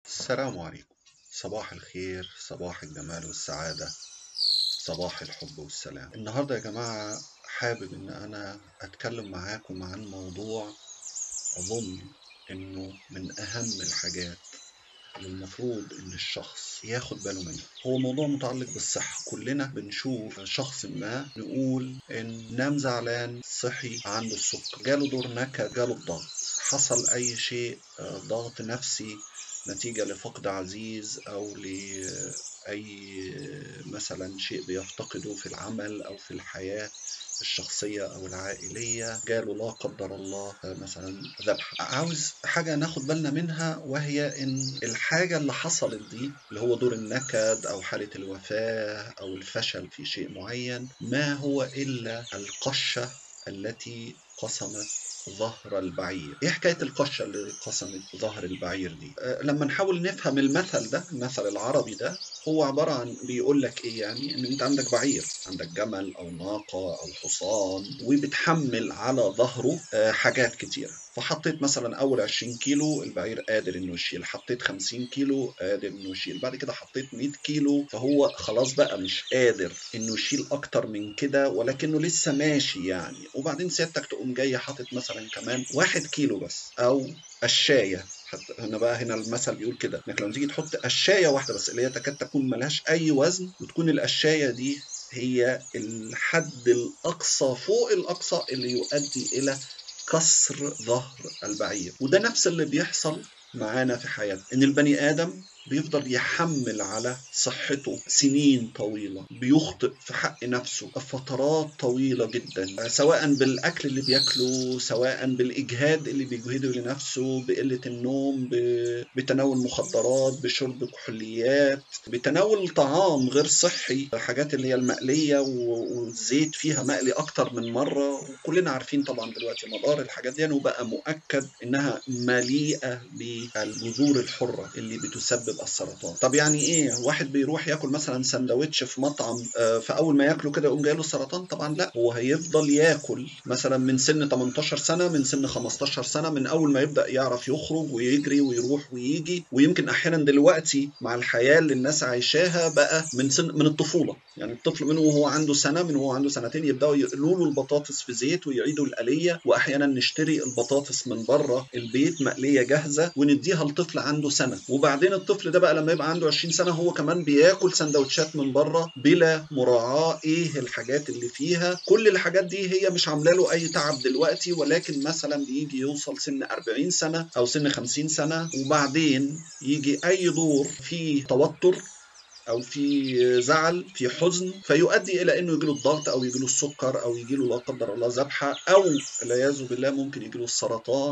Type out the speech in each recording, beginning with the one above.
السلام عليكم صباح الخير صباح الجمال والسعادة صباح الحب والسلام النهاردة يا جماعة حابب ان انا اتكلم معاكم عن موضوع اظن انه من اهم الحاجات اللي المفروض ان الشخص ياخد باله منها هو موضوع متعلق بالصحة كلنا بنشوف شخص ما نقول ان نام زعلان صحي عنده السكر جاله دور نكد جاله الضغط حصل اي شيء آه، ضغط نفسي نتيجة لفقد عزيز أو لأي مثلا شيء بيفتقده في العمل أو في الحياة الشخصية أو العائلية جاله لا قدر الله مثلا ذبح عاوز حاجة ناخد بالنا منها وهي إن الحاجة اللي حصلت دي اللي هو دور النكد أو حالة الوفاة أو الفشل في شيء معين ما هو إلا القشة التي قسمت ظهر البعير ايه حكايه القشه اللي قسمت ظهر البعير دي أه لما نحاول نفهم المثل ده المثل العربي ده هو عباره عن بيقول لك ايه يعني ان انت عندك بعير عندك جمل او ناقه او حصان وبتحمل على ظهره أه حاجات كتيره فحطيت مثلا اول 20 كيلو البعير قادر انه يشيل حطيت 50 كيلو قادر انه يشيل بعد كده حطيت 100 كيلو فهو خلاص بقى مش قادر انه يشيل اكتر من كده ولكنه لسه ماشي يعني وبعدين سيادتك تقوم جاي حاطط مثلا كمان واحد كيلو بس او الشايه حتى هنا بقى هنا المثل بيقول كده انك لما تيجي تحط قشايه واحده بس اللي هي تكاد تكون ملهاش اي وزن وتكون القشايه دي هي الحد الاقصى فوق الاقصى اللي يؤدي الى كسر ظهر البعير وده نفس اللي بيحصل معانا في حياتنا ان البني ادم بيفضل يحمل على صحته سنين طويلة بيخطئ في حق نفسه فترات طويلة جدا سواء بالأكل اللي بياكله سواء بالإجهاد اللي بيجهده لنفسه بقلة النوم بتناول مخدرات بشرب كحوليات بتناول طعام غير صحي حاجات اللي هي المقلية والزيت فيها مقلي أكتر من مرة وكلنا عارفين طبعا دلوقتي مدار الحاجات دي وبقى مؤكد إنها مليئة بالجذور الحرة اللي بتسبب السرطان طب يعني ايه واحد بيروح ياكل مثلا سندوتش في مطعم آه فاول ما ياكله كده يقوم جايله السرطان طبعا لا هو هيفضل ياكل مثلا من سن 18 سنه من سن 15 سنه من اول ما يبدا يعرف يخرج ويجري ويروح ويجي ويمكن احيانا دلوقتي مع الحياه اللي الناس عايشاها بقى من سن من الطفوله يعني الطفل من وهو عنده سنه من وهو عنده سنتين يبداوا يقلوا له البطاطس في زيت ويعيدوا الآلية واحيانا نشتري البطاطس من بره البيت مقليه جاهزه ونديها لطفل عنده سنه وبعدين الطفل ده بقى لما يبقى عنده 20 سنه هو كمان بياكل سندوتشات من بره بلا مراعاه ايه الحاجات اللي فيها كل الحاجات دي هي مش عامله له اي تعب دلوقتي ولكن مثلا بيجي يوصل سن 40 سنه او سن 50 سنه وبعدين يجي اي دور فيه توتر او في زعل في حزن فيؤدي الى انه يجيله الضغط او يجيله السكر او يجيله لا قدر الله ذبحه او والعياذ بالله ممكن يجيله السرطان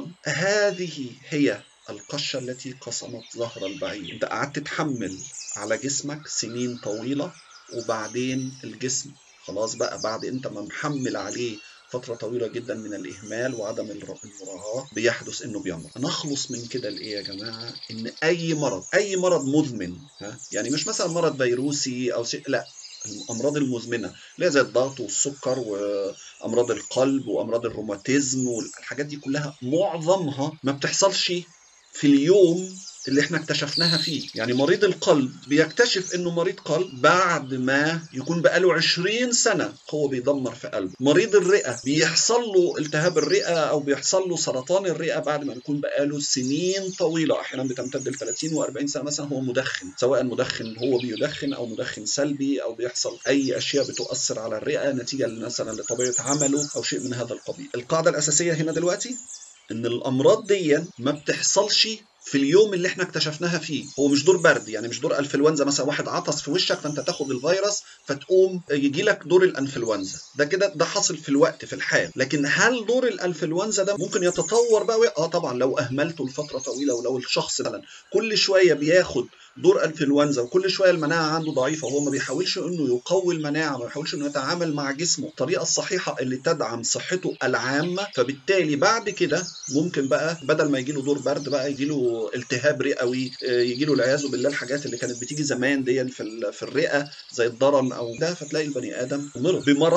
هذه هي القشة التي قسمت ظهر البعير انت قعدت تحمل على جسمك سنين طويلة وبعدين الجسم خلاص بقى بعد انت ما محمل عليه فترة طويلة جدا من الإهمال وعدم المراعاة بيحدث إنه بيمرض. نخلص من كده لإيه يا جماعة؟ إن أي مرض، أي مرض مزمن، ها؟ يعني مش مثلا مرض فيروسي أو شيء، لا الامراض المزمنه اللي هي زي الضغط والسكر وامراض القلب وامراض الروماتيزم والحاجات دي كلها معظمها ما بتحصلش في اليوم اللي احنا اكتشفناها فيه يعني مريض القلب بيكتشف انه مريض قلب بعد ما يكون بقاله 20 سنة هو بيدمر في قلبه مريض الرئة بيحصل له التهاب الرئة او بيحصل له سرطان الرئة بعد ما يكون بقاله سنين طويلة احيانا بتمتد ل 30 و40 سنة مثلا هو مدخن سواء مدخن هو بيدخن او مدخن سلبي او بيحصل اي اشياء بتؤثر على الرئة نتيجة مثلا لطبيعة عمله او شيء من هذا القبيل القاعدة الاساسية هنا دلوقتي ان الامراض دي ما بتحصلش في اليوم اللي احنا اكتشفناها فيه هو مش دور برد يعني مش دور انفلونزا مثلا واحد عطس في وشك فانت تاخد الفيروس فتقوم يجي لك دور الانفلونزا ده كده ده حاصل في الوقت في الحال لكن هل دور الانفلونزا ده ممكن يتطور بقى اه طبعا لو اهملته لفتره طويله ولو الشخص مثلا كل شويه بياخد دور انفلونزا وكل شويه المناعه عنده ضعيفه وهو ما بيحاولش انه يقوي المناعه ما بيحاولش انه يتعامل مع جسمه الطريقه الصحيحه اللي تدعم صحته العامه فبالتالي بعد كده ممكن بقى بدل ما يجي له دور برد بقى يجي له التهاب رئوي يجي له العياذ بالله الحاجات اللي كانت بتيجي زمان دي في في الرئه زي الضرن او ده فتلاقي البني ادم مرض بمرض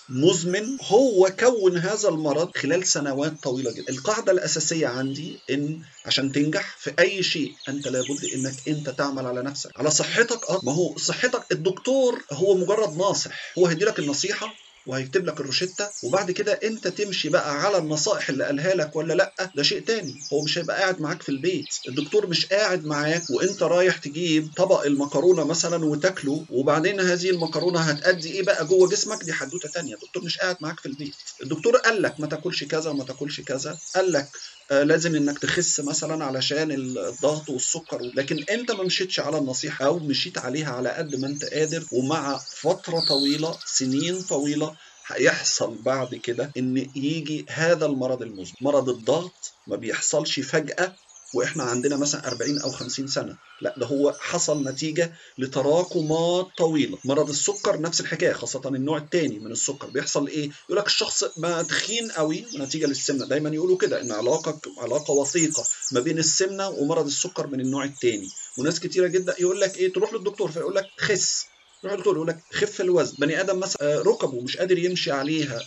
مزمن هو كون هذا المرض خلال سنوات طويله جدا القاعده الاساسيه عندي ان عشان تنجح في اي شيء انت لابد انك انت تعمل على نفسك على صحتك اه ما هو صحتك الدكتور هو مجرد ناصح هو هيديلك النصيحه وهيكتب لك الروشته وبعد كده انت تمشي بقى على النصائح اللي قالها لك ولا لا ده شيء تاني هو مش هيبقى قاعد معاك في البيت الدكتور مش قاعد معاك وانت رايح تجيب طبق المكرونه مثلا وتاكله وبعدين هذه المكرونه هتأدي ايه بقى جوه جسمك دي حدوته تانية الدكتور مش قاعد معاك في البيت الدكتور قال لك ما تاكلش كذا وما تاكلش كذا قال لك آه لازم انك تخس مثلا علشان الضغط والسكر لكن انت ما مشيتش على النصيحه او مشيت عليها على قد ما انت قادر ومع فتره طويله سنين طويله هيحصل بعد كده ان يجي هذا المرض المزمن مرض الضغط ما بيحصلش فجاه واحنا عندنا مثلا 40 او 50 سنه لا ده هو حصل نتيجه لتراكمات طويله مرض السكر نفس الحكايه خاصه النوع الثاني من السكر بيحصل ايه يقول لك الشخص ما تخين قوي نتيجه للسمنه دايما يقولوا كده ان علاقه علاقه وثيقه ما بين السمنه ومرض السكر من النوع الثاني وناس كتيره جدا يقول لك ايه تروح للدكتور فيقول لك خس يروح الدكتور يقول لك خف الوزن بني ادم مثلا ركبه مش قادر يمشي عليها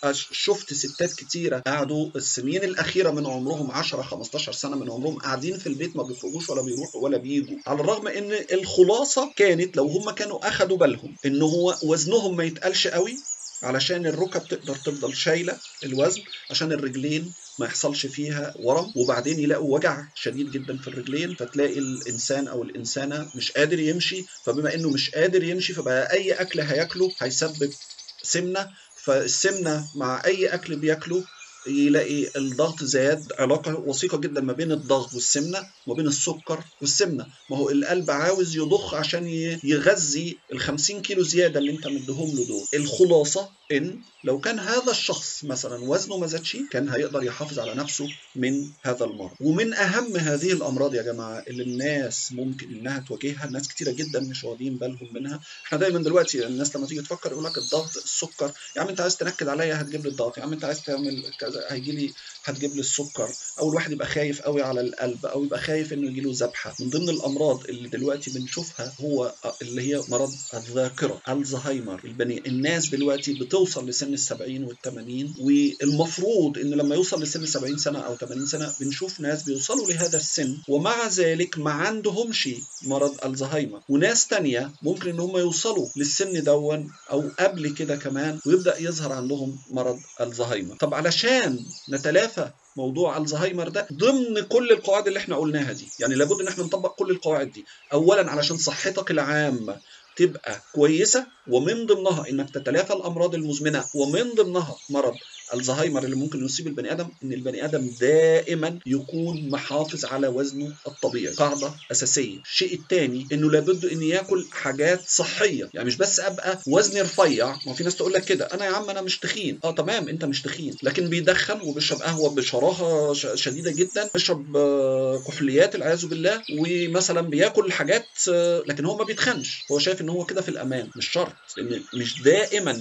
شفت ستات كتيره قعدوا السنين الاخيره من عمرهم 10 15 سنه من عمرهم قاعدين في البيت ما بيخرجوش ولا بيروحوا ولا بيجوا على الرغم ان الخلاصه كانت لو هم كانوا اخدوا بالهم ان هو وزنهم ما يتقلش قوي علشان الركب تقدر تفضل شايله الوزن عشان الرجلين ما يحصلش فيها ورم وبعدين يلاقوا وجع شديد جدا في الرجلين فتلاقي الانسان او الانسانه مش قادر يمشي فبما انه مش قادر يمشي فبقى اي اكل هياكله هيسبب سمنه فالسمنه مع اي اكل بياكله يلاقي الضغط زاد علاقة وثيقة جدا ما بين الضغط والسمنة وما بين السكر والسمنة ما هو القلب عاوز يضخ عشان يغذي ال 50 كيلو زيادة اللي انت مديهم له دول الخلاصة ان لو كان هذا الشخص مثلا وزنه ما زادش كان هيقدر يحافظ على نفسه من هذا المرض ومن اهم هذه الامراض يا جماعه اللي الناس ممكن انها تواجهها ناس كتيره جدا مش واخدين بالهم منها احنا دايما دلوقتي الناس لما تيجي تفكر يقول لك الضغط السكر يا عم انت عايز تنكد عليا هتجيب لي الضغط يا عم انت عايز تعمل كذا هيجي لي هتجيب لي السكر او الواحد يبقى خايف قوي على القلب او يبقى خايف انه يجي له ذبحه من ضمن الامراض اللي دلوقتي بنشوفها هو اللي هي مرض الذاكره الزهايمر البني الناس دلوقتي بتوصل لسن السبعين والثمانين والمفروض ان لما يوصل لسن 70 سنه او 80 سنه بنشوف ناس بيوصلوا لهذا السن ومع ذلك ما عندهمش مرض الزهايمر وناس تانية ممكن ان هم يوصلوا للسن دون او قبل كده كمان ويبدا يظهر عندهم مرض الزهايمر طب علشان نتلافى موضوع الزهايمر ده ضمن كل القواعد اللي احنا قلناها دي يعني لابد ان احنا نطبق كل القواعد دي اولا علشان صحتك العامه تبقى كويسه ومن ضمنها انك تتلافى الامراض المزمنه ومن ضمنها مرض الزهايمر اللي ممكن يصيب البني ادم ان البني ادم دائما يكون محافظ على وزنه الطبيعي قاعده اساسيه الشيء الثاني انه لابد ان ياكل حاجات صحيه يعني مش بس ابقى وزني رفيع ما في ناس تقول لك كده انا يا عم انا مش تخين اه تمام انت مش تخين لكن بيدخن وبيشرب قهوه بشراهه شديده جدا بيشرب كحوليات العياذ بالله ومثلا بياكل حاجات لكن هو ما بيتخنش هو شايف ان هو كده في الامان مش شرط لان مش دائما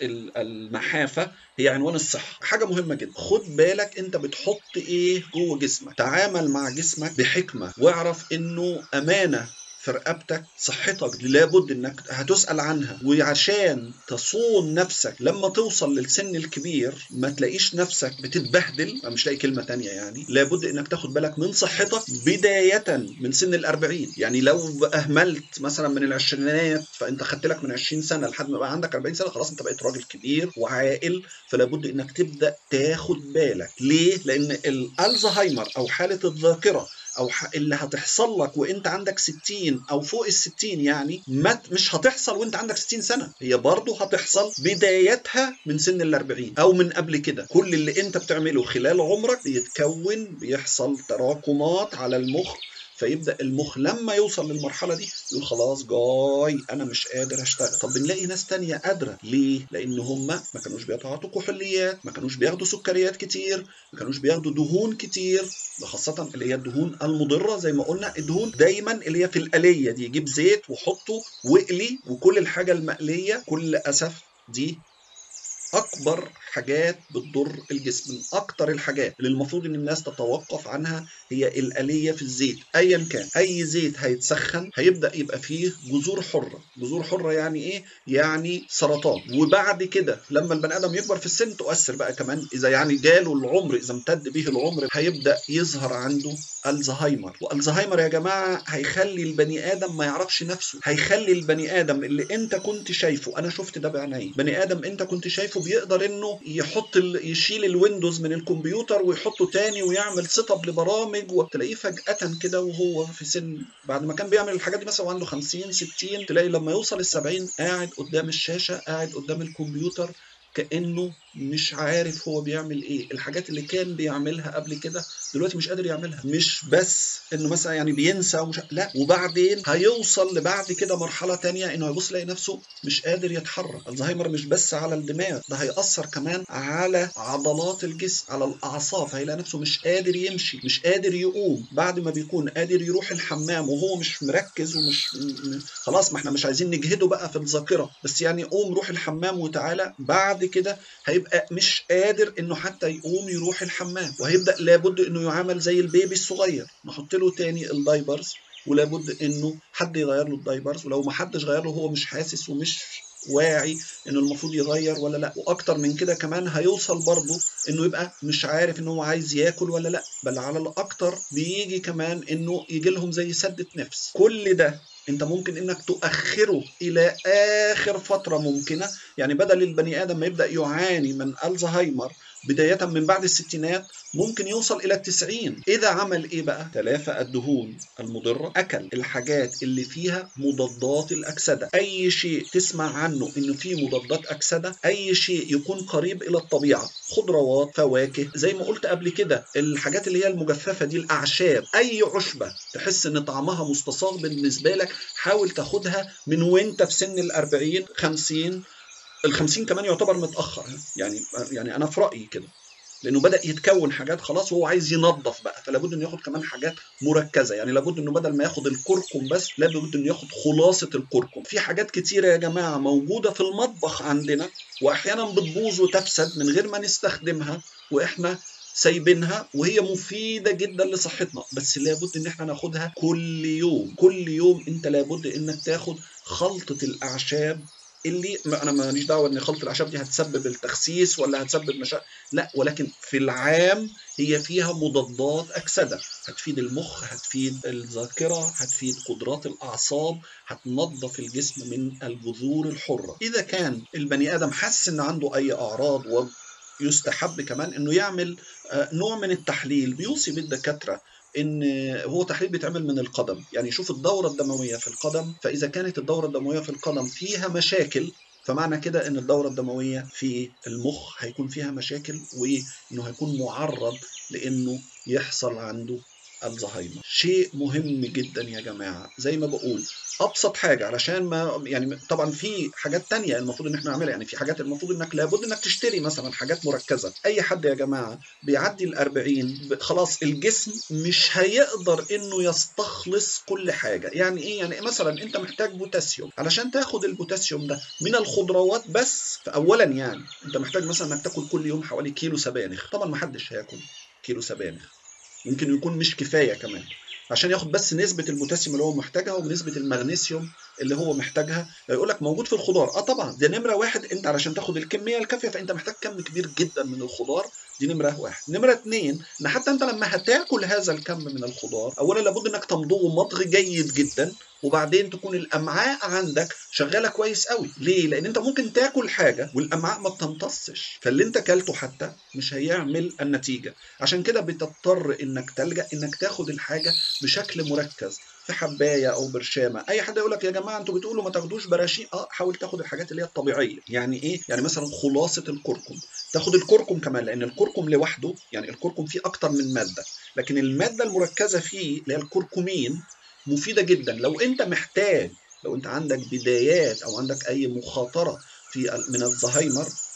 المحافه هي عنوان الصحة حاجة مهمة جدا خد بالك انت بتحط ايه جوه جسمك تعامل مع جسمك بحكمة واعرف انه امانة في رقبتك صحتك لابد انك هتسأل عنها وعشان تصون نفسك لما توصل للسن الكبير ما تلاقيش نفسك بتتبهدل مش لاقي كلمة تانية يعني لابد انك تاخد بالك من صحتك بداية من سن الأربعين يعني لو أهملت مثلا من العشرينات فأنت خدت لك من 20 سنة لحد ما بقى عندك 40 سنة خلاص أنت بقيت راجل كبير وعاقل فلابد انك تبدأ تاخد بالك ليه؟ لأن الألزهايمر أو حالة الذاكرة او اللي هتحصل لك وانت عندك 60 او فوق ال 60 يعني ما مش هتحصل وانت عندك 60 سنه هي برضه هتحصل بدايتها من سن ال 40 او من قبل كده كل اللي انت بتعمله خلال عمرك بيتكون بيحصل تراكمات على المخ فيبدا المخ لما يوصل للمرحله دي يقول خلاص جاي انا مش قادر اشتغل طب بنلاقي ناس تانية قادره ليه لان هم ما كانوش بيتعاطوا كحوليات ما كانوش بياخدوا سكريات كتير ما كانوش بياخدوا دهون كتير خاصة اللي هي الدهون المضرة زي ما قلنا الدهون دايما اللي هي في الآلية دي جيب زيت وحطه واقلي وكل الحاجة المقلية كل أسف دي اكبر حاجات بتضر الجسم من اكتر الحاجات اللي المفروض ان الناس تتوقف عنها هي الآلية في الزيت ايا كان اي زيت هيتسخن هيبدا يبقى فيه جذور حره جذور حره يعني ايه يعني سرطان وبعد كده لما البني ادم يكبر في السن تؤثر بقى كمان اذا يعني جاله العمر اذا امتد به العمر هيبدا يظهر عنده الزهايمر والزهايمر يا جماعه هيخلي البني ادم ما يعرفش نفسه هيخلي البني ادم اللي انت كنت شايفه انا شفت ده بعيني بني ادم انت كنت شايفه بيقدر انه يحط ال... يشيل الويندوز من الكمبيوتر ويحطه تاني ويعمل سيت اب لبرامج وتلاقيه فجاه كده وهو في سن بعد ما كان بيعمل الحاجات دي مثلا وعنده 50 60 تلاقي لما يوصل ال 70 قاعد قدام الشاشه قاعد قدام الكمبيوتر كانه مش عارف هو بيعمل ايه الحاجات اللي كان بيعملها قبل كده دلوقتي مش قادر يعملها مش بس انه مثلا يعني بينسى ومش لا وبعدين هيوصل لبعد كده مرحله تانية انه هيبص يلاقي نفسه مش قادر يتحرك الزهايمر مش بس على الدماغ ده هيأثر كمان على عضلات الجسم على الاعصاب هيلاقي نفسه مش قادر يمشي مش قادر يقوم بعد ما بيكون قادر يروح الحمام وهو مش مركز ومش م... خلاص ما احنا مش عايزين نجهده بقى في الذاكره بس يعني قوم روح الحمام وتعالى بعد كده هيبقى مش قادر انه حتى يقوم يروح الحمام وهيبدا لابد انه يعامل زي البيبي الصغير نحط له تاني الدايبرز ولابد انه حد يغير له الدايبرز ولو ما حدش غير له هو مش حاسس ومش واعي انه المفروض يغير ولا لا واكتر من كده كمان هيوصل برضه انه يبقى مش عارف ان هو عايز ياكل ولا لا بل على الاكتر بيجي كمان انه يجي لهم زي سدة نفس كل ده انت ممكن انك تؤخره الى اخر فتره ممكنه يعني بدل البني ادم ما يبدا يعاني من الزهايمر بداية من بعد الستينات ممكن يوصل إلى التسعين إذا عمل إيه بقى؟ تلافى الدهون المضرة أكل الحاجات اللي فيها مضادات الأكسدة أي شيء تسمع عنه إنه فيه مضادات أكسدة أي شيء يكون قريب إلى الطبيعة خضروات فواكه زي ما قلت قبل كده الحاجات اللي هي المجففة دي الأعشاب أي عشبة تحس إن طعمها مستصاغ بالنسبة لك حاول تاخدها من وانت في سن الأربعين خمسين ال 50 كمان يعتبر متاخر يعني يعني انا في رايي كده لانه بدا يتكون حاجات خلاص وهو عايز ينظف بقى فلابد انه ياخد كمان حاجات مركزه يعني لابد انه بدل ما ياخد الكركم بس لابد انه ياخد خلاصه الكركم في حاجات كتيره يا جماعه موجوده في المطبخ عندنا واحيانا بتبوظ وتفسد من غير ما نستخدمها واحنا سايبينها وهي مفيده جدا لصحتنا بس لابد ان احنا ناخدها كل يوم كل يوم انت لابد انك تاخد خلطه الاعشاب اللي انا ماليش دعوه ان خلط الاعشاب دي هتسبب التخسيس ولا هتسبب مشاكل لا ولكن في العام هي فيها مضادات اكسده هتفيد المخ هتفيد الذاكره هتفيد قدرات الاعصاب هتنظف الجسم من الجذور الحره اذا كان البني ادم حس ان عنده اي اعراض و يستحب كمان انه يعمل نوع من التحليل بيوصي بالدكاتره ان هو تحليل بيتعمل من القدم يعني يشوف الدوره الدمويه في القدم فاذا كانت الدوره الدمويه في القدم فيها مشاكل فمعنى كده ان الدوره الدمويه في المخ هيكون فيها مشاكل وانه هيكون معرض لانه يحصل عنده الزهايمر شيء مهم جدا يا جماعه زي ما بقول ابسط حاجه علشان ما يعني طبعا في حاجات تانية المفروض ان احنا نعملها يعني في حاجات المفروض انك لابد انك تشتري مثلا حاجات مركزه اي حد يا جماعه بيعدي ال40 خلاص الجسم مش هيقدر انه يستخلص كل حاجه يعني ايه يعني مثلا انت محتاج بوتاسيوم علشان تاخد البوتاسيوم ده من الخضروات بس فاولا يعني انت محتاج مثلا انك تاكل كل يوم حوالي كيلو سبانخ طبعا ما حدش هياكل كيلو سبانخ يمكن يكون مش كفايه كمان عشان ياخد بس نسبة البوتاسيوم اللي هو محتاجها ونسبة المغنيسيوم اللي هو محتاجها يقول لك موجود في الخضار اه طبعا ده نمرة واحد انت علشان تاخد الكمية الكافية فانت محتاج كم كبير جدا من الخضار دي نمرة واحد نمرة اتنين ان حتى انت لما هتاكل هذا الكم من الخضار اولا لابد انك تمضغه مضغ جيد جدا وبعدين تكون الامعاء عندك شغاله كويس قوي ليه لان انت ممكن تاكل حاجه والامعاء ما بتمتصش فاللي انت كلته حتى مش هيعمل النتيجه عشان كده بتضطر انك تلجا انك تاخد الحاجه بشكل مركز في حبايه او برشامه اي حد يقول لك يا جماعه انتوا بتقولوا ما تاخدوش براشيم اه حاول تاخد الحاجات اللي هي الطبيعيه يعني ايه يعني مثلا خلاصه الكركم تاخد الكركم كمان لان الكركم لوحده يعني الكركم فيه اكتر من ماده لكن الماده المركزه فيه اللي هي الكركمين مفيده جدا لو انت محتاج لو انت عندك بدايات او عندك اي مخاطره في من الزهايمر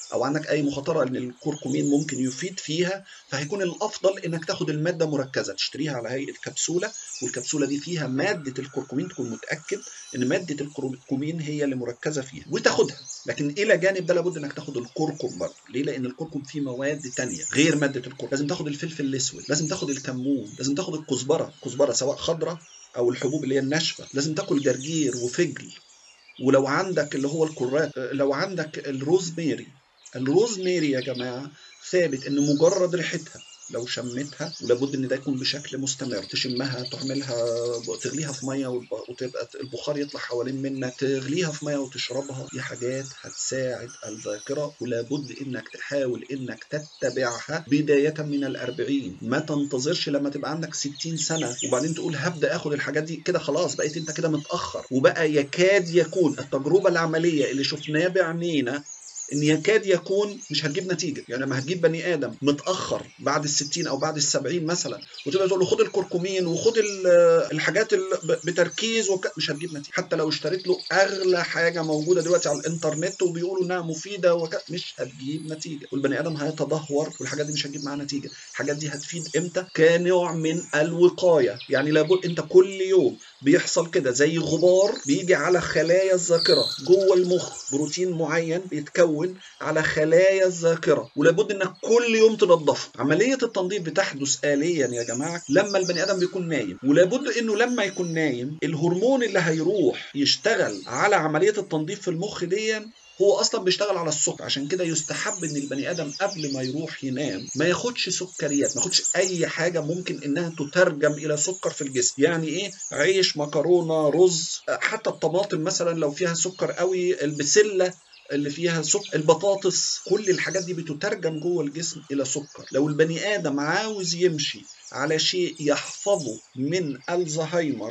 او عندك اي مخاطره ان الكركمين ممكن يفيد فيها فهيكون الافضل انك تاخد الماده مركزه تشتريها على هيئه كبسوله والكبسوله دي فيها ماده الكركمين تكون متاكد ان ماده الكركمين هي اللي مركزه فيها وتاخدها لكن الى جانب ده لابد انك تاخد الكركم برضه ليه لان الكركم فيه مواد تانية غير ماده الكركم لازم تاخد الفلفل الاسود لازم تاخد الكمون لازم تاخد الكزبره كزبره سواء خضراء او الحبوب اللي هي الناشفه لازم تاكل جرجير وفجل ولو عندك اللي هو الكرات لو عندك الروزميري الروزميري يا جماعه ثابت ان مجرد ريحتها لو شمتها ولابد ان ده يكون بشكل مستمر تشمها تعملها تغليها في ميه وتبقى البخار يطلع حوالين منك تغليها في ميه وتشربها دي حاجات هتساعد الذاكره ولابد انك تحاول انك تتبعها بدايه من الأربعين ما تنتظرش لما تبقى عندك 60 سنه وبعدين تقول هبدا اخد الحاجات دي كده خلاص بقيت انت كده متاخر وبقى يكاد يكون التجربه العمليه اللي شفناها بعينينا ان يكاد يكون مش هتجيب نتيجه يعني لما هتجيب بني ادم متاخر بعد ال60 او بعد ال70 مثلا وتبقى تقول له خد الكركمين وخد الحاجات بتركيز وك... مش هتجيب نتيجه حتى لو اشتريت له اغلى حاجه موجوده دلوقتي على الانترنت وبيقولوا انها مفيده وك... مش هتجيب نتيجه والبني ادم هيتدهور والحاجات دي مش هتجيب معاه نتيجه الحاجات دي هتفيد امتى كنوع من الوقايه يعني لابد انت كل يوم بيحصل كده زي غبار بيجي على خلايا الذاكره جوه المخ بروتين معين بيتكون بيتكون على خلايا الذاكره ولابد انك كل يوم تنظفها عمليه التنظيف بتحدث آليا يا جماعه لما البني ادم بيكون نايم ولابد انه لما يكون نايم الهرمون اللي هيروح يشتغل على عمليه التنظيف في المخ دي هو اصلا بيشتغل على السكر عشان كده يستحب ان البني ادم قبل ما يروح ينام ما ياخدش سكريات ما ياخدش اي حاجه ممكن انها تترجم الى سكر في الجسم يعني ايه عيش مكرونه رز حتى الطماطم مثلا لو فيها سكر قوي البسله اللي فيها سكر البطاطس كل الحاجات دي بتترجم جوه الجسم الى سكر لو البني ادم عاوز يمشي على شيء يحفظه من الزهايمر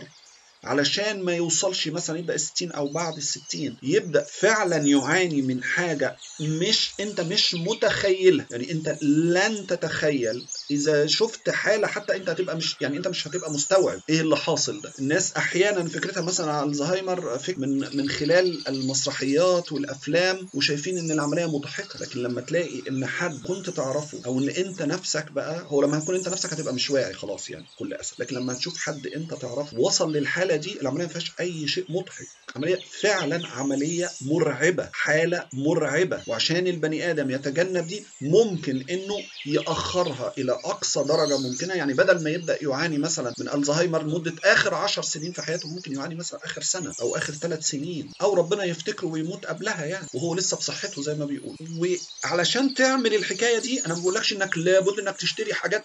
علشان ما يوصلش مثلا يبدا 60 او بعد ال 60 يبدا فعلا يعاني من حاجه مش انت مش متخيلها يعني انت لن تتخيل اذا شفت حاله حتى انت هتبقى مش يعني انت مش هتبقى مستوعب ايه اللي حاصل ده الناس احيانا فكرتها مثلا على الزهايمر فك من من خلال المسرحيات والافلام وشايفين ان العمليه مضحكه لكن لما تلاقي ان حد كنت تعرفه او ان انت نفسك بقى هو لما هتكون انت نفسك هتبقى مش واعي خلاص يعني كل اسف لكن لما تشوف حد انت تعرفه وصل للحاله دي العمليه ما فيهاش اي شيء مضحك عمليه فعلا عمليه مرعبه حاله مرعبه وعشان البني ادم يتجنب دي ممكن انه ياخرها الى اقصى درجه ممكنه يعني بدل ما يبدا يعاني مثلا من الزهايمر لمده اخر 10 سنين في حياته ممكن يعاني مثلا اخر سنه او اخر ثلاث سنين او ربنا يفتكره ويموت قبلها يعني وهو لسه بصحته زي ما بيقول وعلشان تعمل الحكايه دي انا ما بقولكش انك لابد انك تشتري حاجات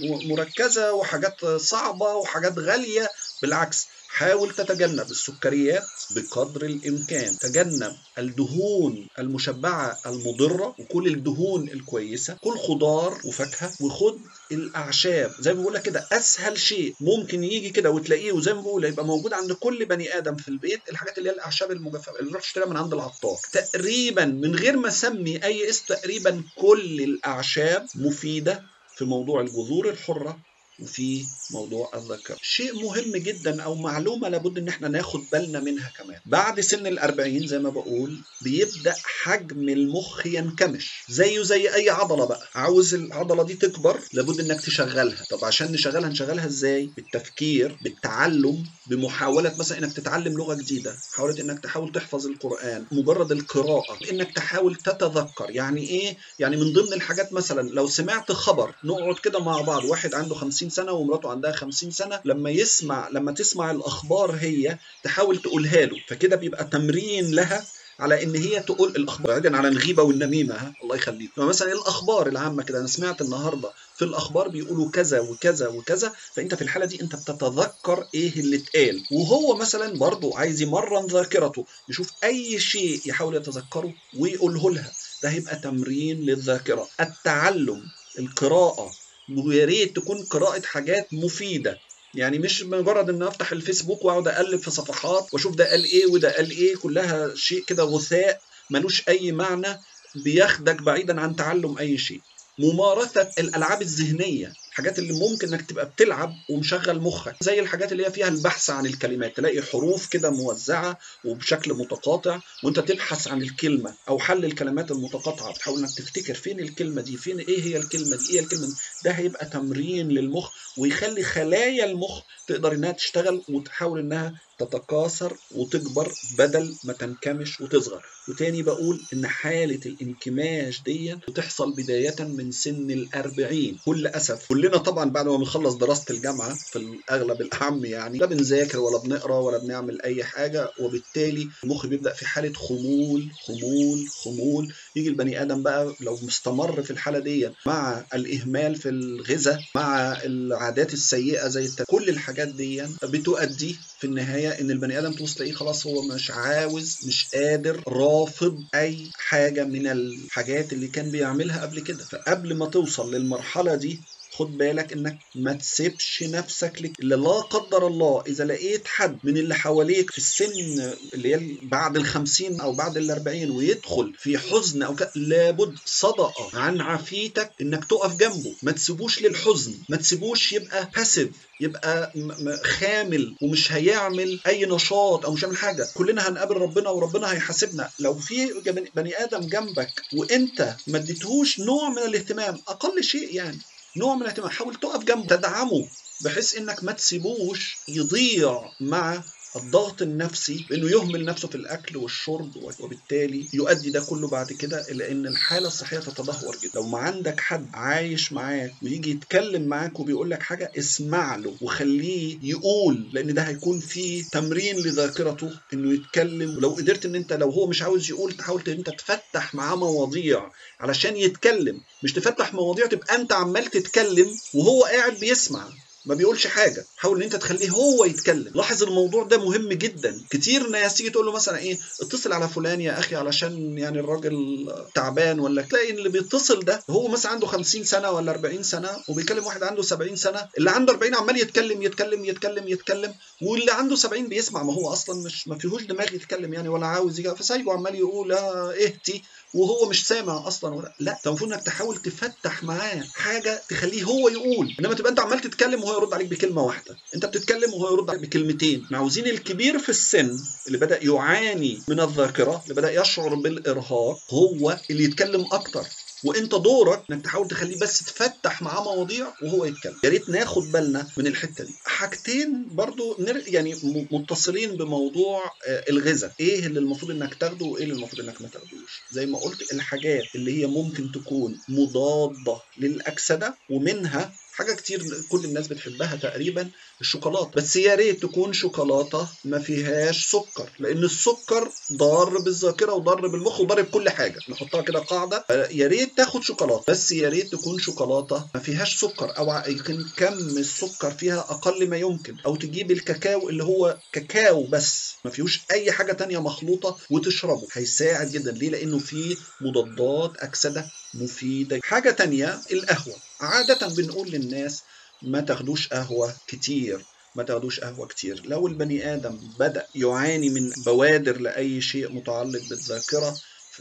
مركزه وحاجات صعبه وحاجات غاليه بالعكس حاول تتجنب السكريات بقدر الامكان تجنب الدهون المشبعه المضره وكل الدهون الكويسه كل خضار وفاكهه وخد الاعشاب زي ما بقول لك كده اسهل شيء ممكن يجي كده وتلاقيه وزي ما بقول يبقى موجود عند كل بني ادم في البيت الحاجات اللي هي الاعشاب المجففه اللي تروح تشتريها من عند العطار تقريبا من غير ما اسمي اي اسم تقريبا كل الاعشاب مفيده في موضوع الجذور الحره وفي موضوع الذكر شيء مهم جدا او معلومه لابد ان احنا ناخد بالنا منها كمان بعد سن الأربعين زي ما بقول بيبدا حجم المخ ينكمش زيه زي اي عضله بقى عاوز العضله دي تكبر لابد انك تشغلها طب عشان نشغلها نشغلها ازاي بالتفكير بالتعلم بمحاوله مثلا انك تتعلم لغه جديده محاوله انك تحاول تحفظ القران مجرد القراءه انك تحاول تتذكر يعني ايه يعني من ضمن الحاجات مثلا لو سمعت خبر نقعد كده مع بعض واحد عنده 50 سنه ومراته عندها 50 سنه لما يسمع لما تسمع الاخبار هي تحاول تقولها له فكده بيبقى تمرين لها على ان هي تقول الاخبار بعيدا عن الغيبه والنميمه ها الله يخليك فمثلا الاخبار العامه كده انا سمعت النهارده في الاخبار بيقولوا كذا وكذا وكذا فانت في الحاله دي انت بتتذكر ايه اللي اتقال وهو مثلا برضه عايز يمرن ذاكرته يشوف اي شيء يحاول يتذكره ويقوله لها ده هيبقى تمرين للذاكره التعلم القراءه ويا ريت تكون قراءه حاجات مفيده يعني مش مجرد ان افتح الفيسبوك واقعد اقلب في صفحات واشوف ده قال ايه وده قال ايه كلها شيء كده غثاء ملوش اي معنى بياخدك بعيدا عن تعلم اي شيء ممارسه الالعاب الذهنيه الحاجات اللي ممكن انك تبقى بتلعب ومشغل مخك زي الحاجات اللي هي فيها البحث عن الكلمات تلاقي حروف كده موزعه وبشكل متقاطع وانت تبحث عن الكلمه او حل الكلمات المتقاطعه بتحاول انك تفتكر فين الكلمه دي فين ايه هي الكلمه دي ايه الكلمه دي ده هيبقى تمرين للمخ ويخلي خلايا المخ تقدر انها تشتغل وتحاول انها تتكاثر وتكبر بدل ما تنكمش وتصغر وتاني بقول ان حالة الانكماش دي بتحصل بداية من سن الأربعين كل أسف كلنا طبعا بعد ما بنخلص دراسة الجامعة في الأغلب الأعم يعني لا بنذاكر ولا بنقرا ولا بنعمل أي حاجة وبالتالي المخ بيبدأ في حالة خمول خمول خمول يجي البني آدم بقى لو مستمر في الحالة دي مع الإهمال في الغذاء مع العادات السيئة زي الت... كل الحاجات دي بتؤدي في النهاية إن البني آدم توصل تلاقيه خلاص هو مش عاوز مش قادر رافض أي حاجة من الحاجات اللي كان بيعملها قبل كده فقبل ما توصل للمرحلة دي خد بالك انك ما تسيبش نفسك لك لا قدر الله اذا لقيت حد من اللي حواليك في السن اللي هي بعد الخمسين او بعد الاربعين ويدخل في حزن او ك... لابد صدقة عن عافيتك انك تقف جنبه ما تسيبوش للحزن ما تسيبوش يبقى باسيف يبقى خامل ومش هيعمل اي نشاط او مش هيعمل حاجه كلنا هنقابل ربنا وربنا هيحاسبنا لو في بني ادم جنبك وانت ما اديتهوش نوع من الاهتمام اقل شيء يعني نوع من الاهتمام حاول تقف جنبه تدعمه بحيث انك ما تسيبوش يضيع مع الضغط النفسي بانه يهمل نفسه في الاكل والشرب وبالتالي يؤدي ده كله بعد كده الى ان الحاله الصحيه تتدهور جدا لو ما عندك حد عايش معاك ويجي يتكلم معاك وبيقول لك حاجه اسمع له وخليه يقول لان ده هيكون فيه تمرين لذاكرته انه يتكلم ولو قدرت ان انت لو هو مش عاوز يقول تحاول ان انت تفتح معاه مواضيع علشان يتكلم مش تفتح مواضيع تبقى انت عمال تتكلم وهو قاعد بيسمع ما بيقولش حاجه حاول ان انت تخليه هو يتكلم لاحظ الموضوع ده مهم جدا كتير ناس تيجي تقول له مثلا ايه اتصل على فلان يا اخي علشان يعني الراجل تعبان ولا تلاقي اللي بيتصل ده هو مثلا عنده 50 سنه ولا 40 سنه وبيكلم واحد عنده 70 سنه اللي عنده 40 عمال يتكلم يتكلم يتكلم يتكلم واللي عنده 70 بيسمع ما هو اصلا مش ما فيهوش دماغ يتكلم يعني ولا عاوز يجي فسايبه عمال يقول اه اهتي وهو مش سامع اصلا ولا لا انت المفروض انك تحاول تفتح معاه حاجه تخليه هو يقول انما تبقى انت عمال تتكلم وهو يرد عليك بكلمه واحده انت بتتكلم وهو يرد عليك بكلمتين احنا عاوزين الكبير في السن اللي بدا يعاني من الذاكره اللي بدا يشعر بالارهاق هو اللي يتكلم اكتر وانت دورك انك تحاول تخليه بس تفتح معاه مواضيع وهو يتكلم يا ريت ناخد بالنا من الحته دي حاجتين برضو نر... يعني متصلين بموضوع الغذاء ايه اللي المفروض انك تاخده وايه اللي المفروض انك ما تاخدوش زي ما قلت الحاجات اللي هي ممكن تكون مضاده للاكسده ومنها حاجه كتير كل الناس بتحبها تقريبا الشوكولاته بس يا ريت تكون شوكولاته ما فيهاش سكر لان السكر ضار بالذاكره وضار بالمخ وضار بكل حاجه نحطها كده قاعده يا ريت تاخد شوكولاته بس يا ريت تكون شوكولاته ما فيهاش سكر او يمكن كم السكر فيها اقل ما يمكن او تجيب الكاكاو اللي هو كاكاو بس ما فيهوش اي حاجه تانية مخلوطه وتشربه هيساعد جدا ليه لانه فيه مضادات اكسده مفيدة حاجة تانية القهوة عادة بنقول للناس ما تاخدوش قهوة كتير ما تاخدوش قهوة كتير لو البني آدم بدأ يعاني من بوادر لأي شيء متعلق بالذاكرة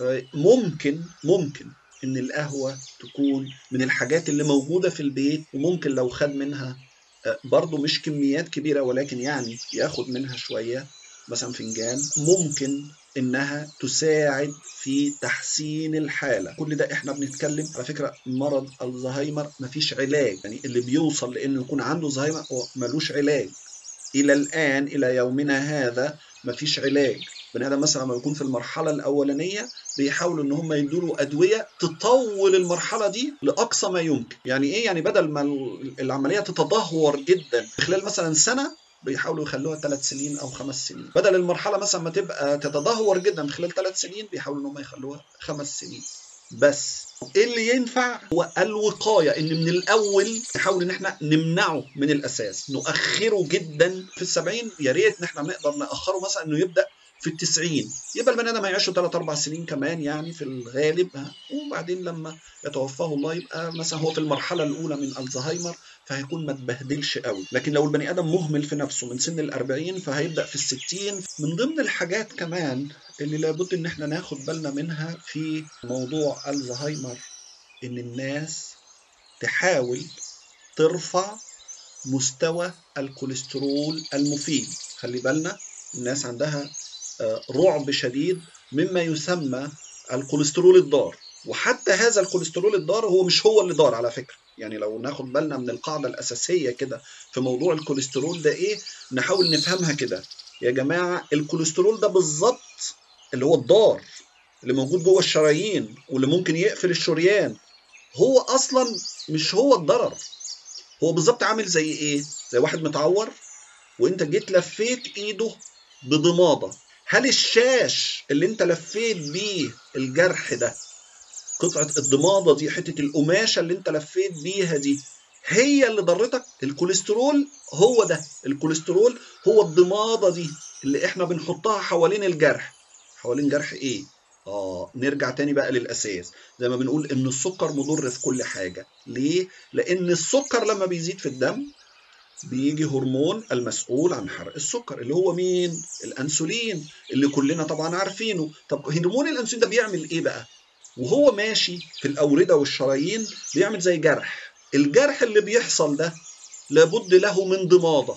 فممكن ممكن إن القهوة تكون من الحاجات اللي موجودة في البيت وممكن لو خد منها برضه مش كميات كبيرة ولكن يعني ياخد منها شوية مثلا فنجان ممكن انها تساعد في تحسين الحاله كل ده احنا بنتكلم على فكره مرض الزهايمر مفيش علاج يعني اللي بيوصل لانه يكون عنده زهايمر هو ملوش علاج الى الان الى يومنا هذا مفيش علاج بني ادم مثلا لما يكون في المرحله الاولانيه بيحاولوا ان هم يدوا له ادويه تطول المرحله دي لاقصى ما يمكن يعني ايه يعني بدل ما العمليه تتدهور جدا خلال مثلا سنه بيحاولوا يخلوها ثلاث سنين او خمس سنين بدل المرحله مثلا ما تبقى تتدهور جدا خلال ثلاث سنين بيحاولوا ان هم يخلوها خمس سنين بس ايه اللي ينفع هو الوقايه ان من الاول نحاول ان احنا نمنعه من الاساس نؤخره جدا في السبعين يا ريت ان احنا نقدر ناخره مثلا انه يبدا في التسعين يبقى البني ادم هيعيشوا 3 4 سنين كمان يعني في الغالب وبعدين لما يتوفاه الله يبقى مثلا هو في المرحله الاولى من الزهايمر فهيكون ما تبهدلش قوي لكن لو البني ادم مهمل في نفسه من سن الأربعين فهيبدا في الستين من ضمن الحاجات كمان اللي لابد ان احنا ناخد بالنا منها في موضوع الزهايمر ان الناس تحاول ترفع مستوى الكوليسترول المفيد خلي بالنا الناس عندها آه، رعب شديد مما يسمى الكوليسترول الضار وحتى هذا الكوليسترول الضار هو مش هو اللي ضار على فكره يعني لو ناخد بالنا من القاعده الاساسيه كده في موضوع الكوليسترول ده ايه نحاول نفهمها كده يا جماعه الكوليسترول ده بالظبط اللي هو الضار اللي موجود جوه الشرايين واللي ممكن يقفل الشريان هو اصلا مش هو الضرر هو بالظبط عامل زي ايه زي واحد متعور وانت جيت لفيت ايده بضماده هل الشاش اللي انت لفيت بيه الجرح ده قطعه الضماده دي حته القماشه اللي انت لفيت بيها دي هي اللي ضرتك الكوليسترول هو ده الكوليسترول هو الضماده دي اللي احنا بنحطها حوالين الجرح حوالين جرح ايه اه نرجع تاني بقى للاساس زي ما بنقول ان السكر مضر في كل حاجه ليه لان السكر لما بيزيد في الدم بيجي هرمون المسؤول عن حرق السكر اللي هو مين الانسولين اللي كلنا طبعا عارفينه طب هرمون الانسولين ده بيعمل ايه بقى وهو ماشي في الاورده والشرايين بيعمل زي جرح الجرح اللي بيحصل ده لابد له من ضماده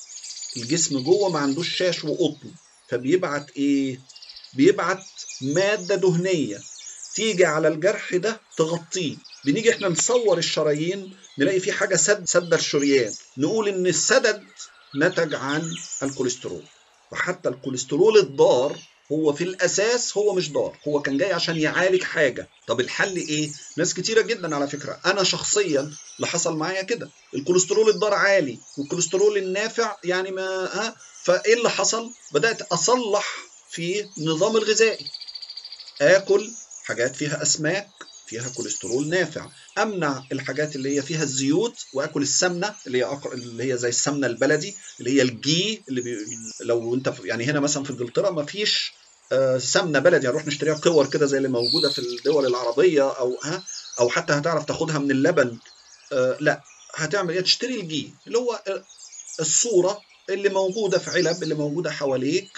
الجسم جوه ما عندوش شاش وقطن فبيبعت ايه بيبعت ماده دهنيه تيجي على الجرح ده تغطيه بنيجي احنا نصور الشرايين نلاقي في حاجه سد سد الشريان نقول ان السدد نتج عن الكوليسترول وحتى الكوليسترول الضار هو في الاساس هو مش ضار هو كان جاي عشان يعالج حاجه طب الحل ايه ناس كتيره جدا على فكره انا شخصيا اللي حصل معايا كده الكوليسترول الضار عالي والكوليسترول النافع يعني ما ها فايه اللي حصل بدات اصلح في النظام الغذائي اكل حاجات فيها اسماك فيها كوليسترول نافع امنع الحاجات اللي هي فيها الزيوت واكل السمنه اللي هي أقر... اللي هي زي السمنه البلدي اللي هي الجي اللي بي... لو انت في... يعني هنا مثلا في انجلترا ما فيش آه سمنه بلدي هنروح نشتريها كور كده زي اللي موجوده في الدول العربيه او ها او حتى هتعرف تاخدها من اللبن آه لا هتعمل ايه تشتري الجي اللي هو الصوره اللي موجوده في علب اللي موجوده حواليك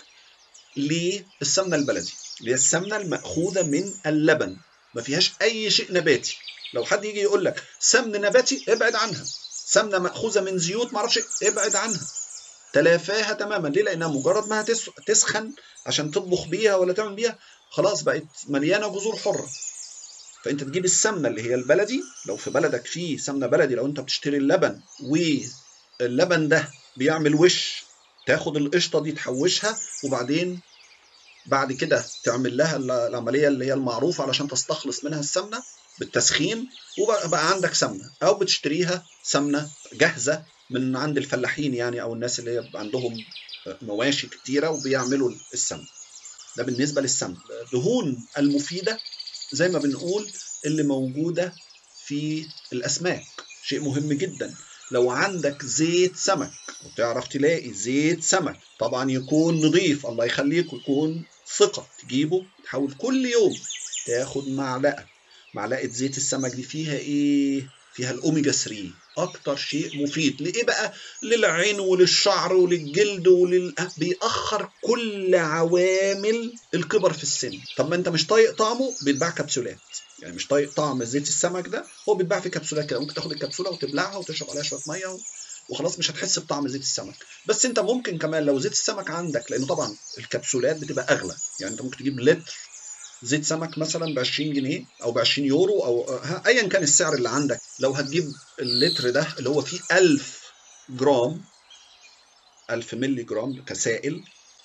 للسمنه البلدي اللي هي السمنه الماخوذه من اللبن ما فيهاش اي شيء نباتي لو حد يجي يقول لك سمن نباتي ابعد عنها سمنه ماخوذه من زيوت ما اعرفش ابعد عنها تلافاها تماما ليه لانها مجرد ما تسخن عشان تطبخ بيها ولا تعمل بيها خلاص بقت مليانه جذور حره فانت تجيب السمنه اللي هي البلدي لو في بلدك فيه سمنه بلدي لو انت بتشتري اللبن واللبن ده بيعمل وش تاخد القشطه دي تحوشها وبعدين بعد كده تعمل لها العمليه اللي هي المعروفه علشان تستخلص منها السمنه بالتسخين وبقى عندك سمنه او بتشتريها سمنه جاهزه من عند الفلاحين يعني او الناس اللي هي عندهم مواشي كتيره وبيعملوا السمنه ده بالنسبه للسمنه الدهون المفيده زي ما بنقول اللي موجوده في الاسماك شيء مهم جدا لو عندك زيت سمك وتعرف تلاقي زيت سمك طبعا يكون نظيف الله يخليك ويكون ثقة تجيبه تحاول كل يوم تاخد معلقة معلقة زيت السمك دي فيها ايه؟ فيها الاوميجا 3 اكتر شيء مفيد لايه بقى للعين وللشعر وللجلد ولل بيأخر كل عوامل الكبر في السن طب ما انت مش طايق طعمه بيتباع كبسولات يعني مش طايق طعم زيت السمك ده هو بيتباع في كبسولات كده ممكن تاخد الكبسوله وتبلعها وتشرب عليها شويه ميه وخلاص مش هتحس بطعم زيت السمك بس انت ممكن كمان لو زيت السمك عندك لانه طبعا الكبسولات بتبقى اغلى يعني انت ممكن تجيب لتر زيت سمك مثلا ب 20 جنيه او ب 20 يورو او ايا كان السعر اللي عندك لو هتجيب اللتر ده اللي هو فيه 1000 جرام 1000 مللي جرام كسائل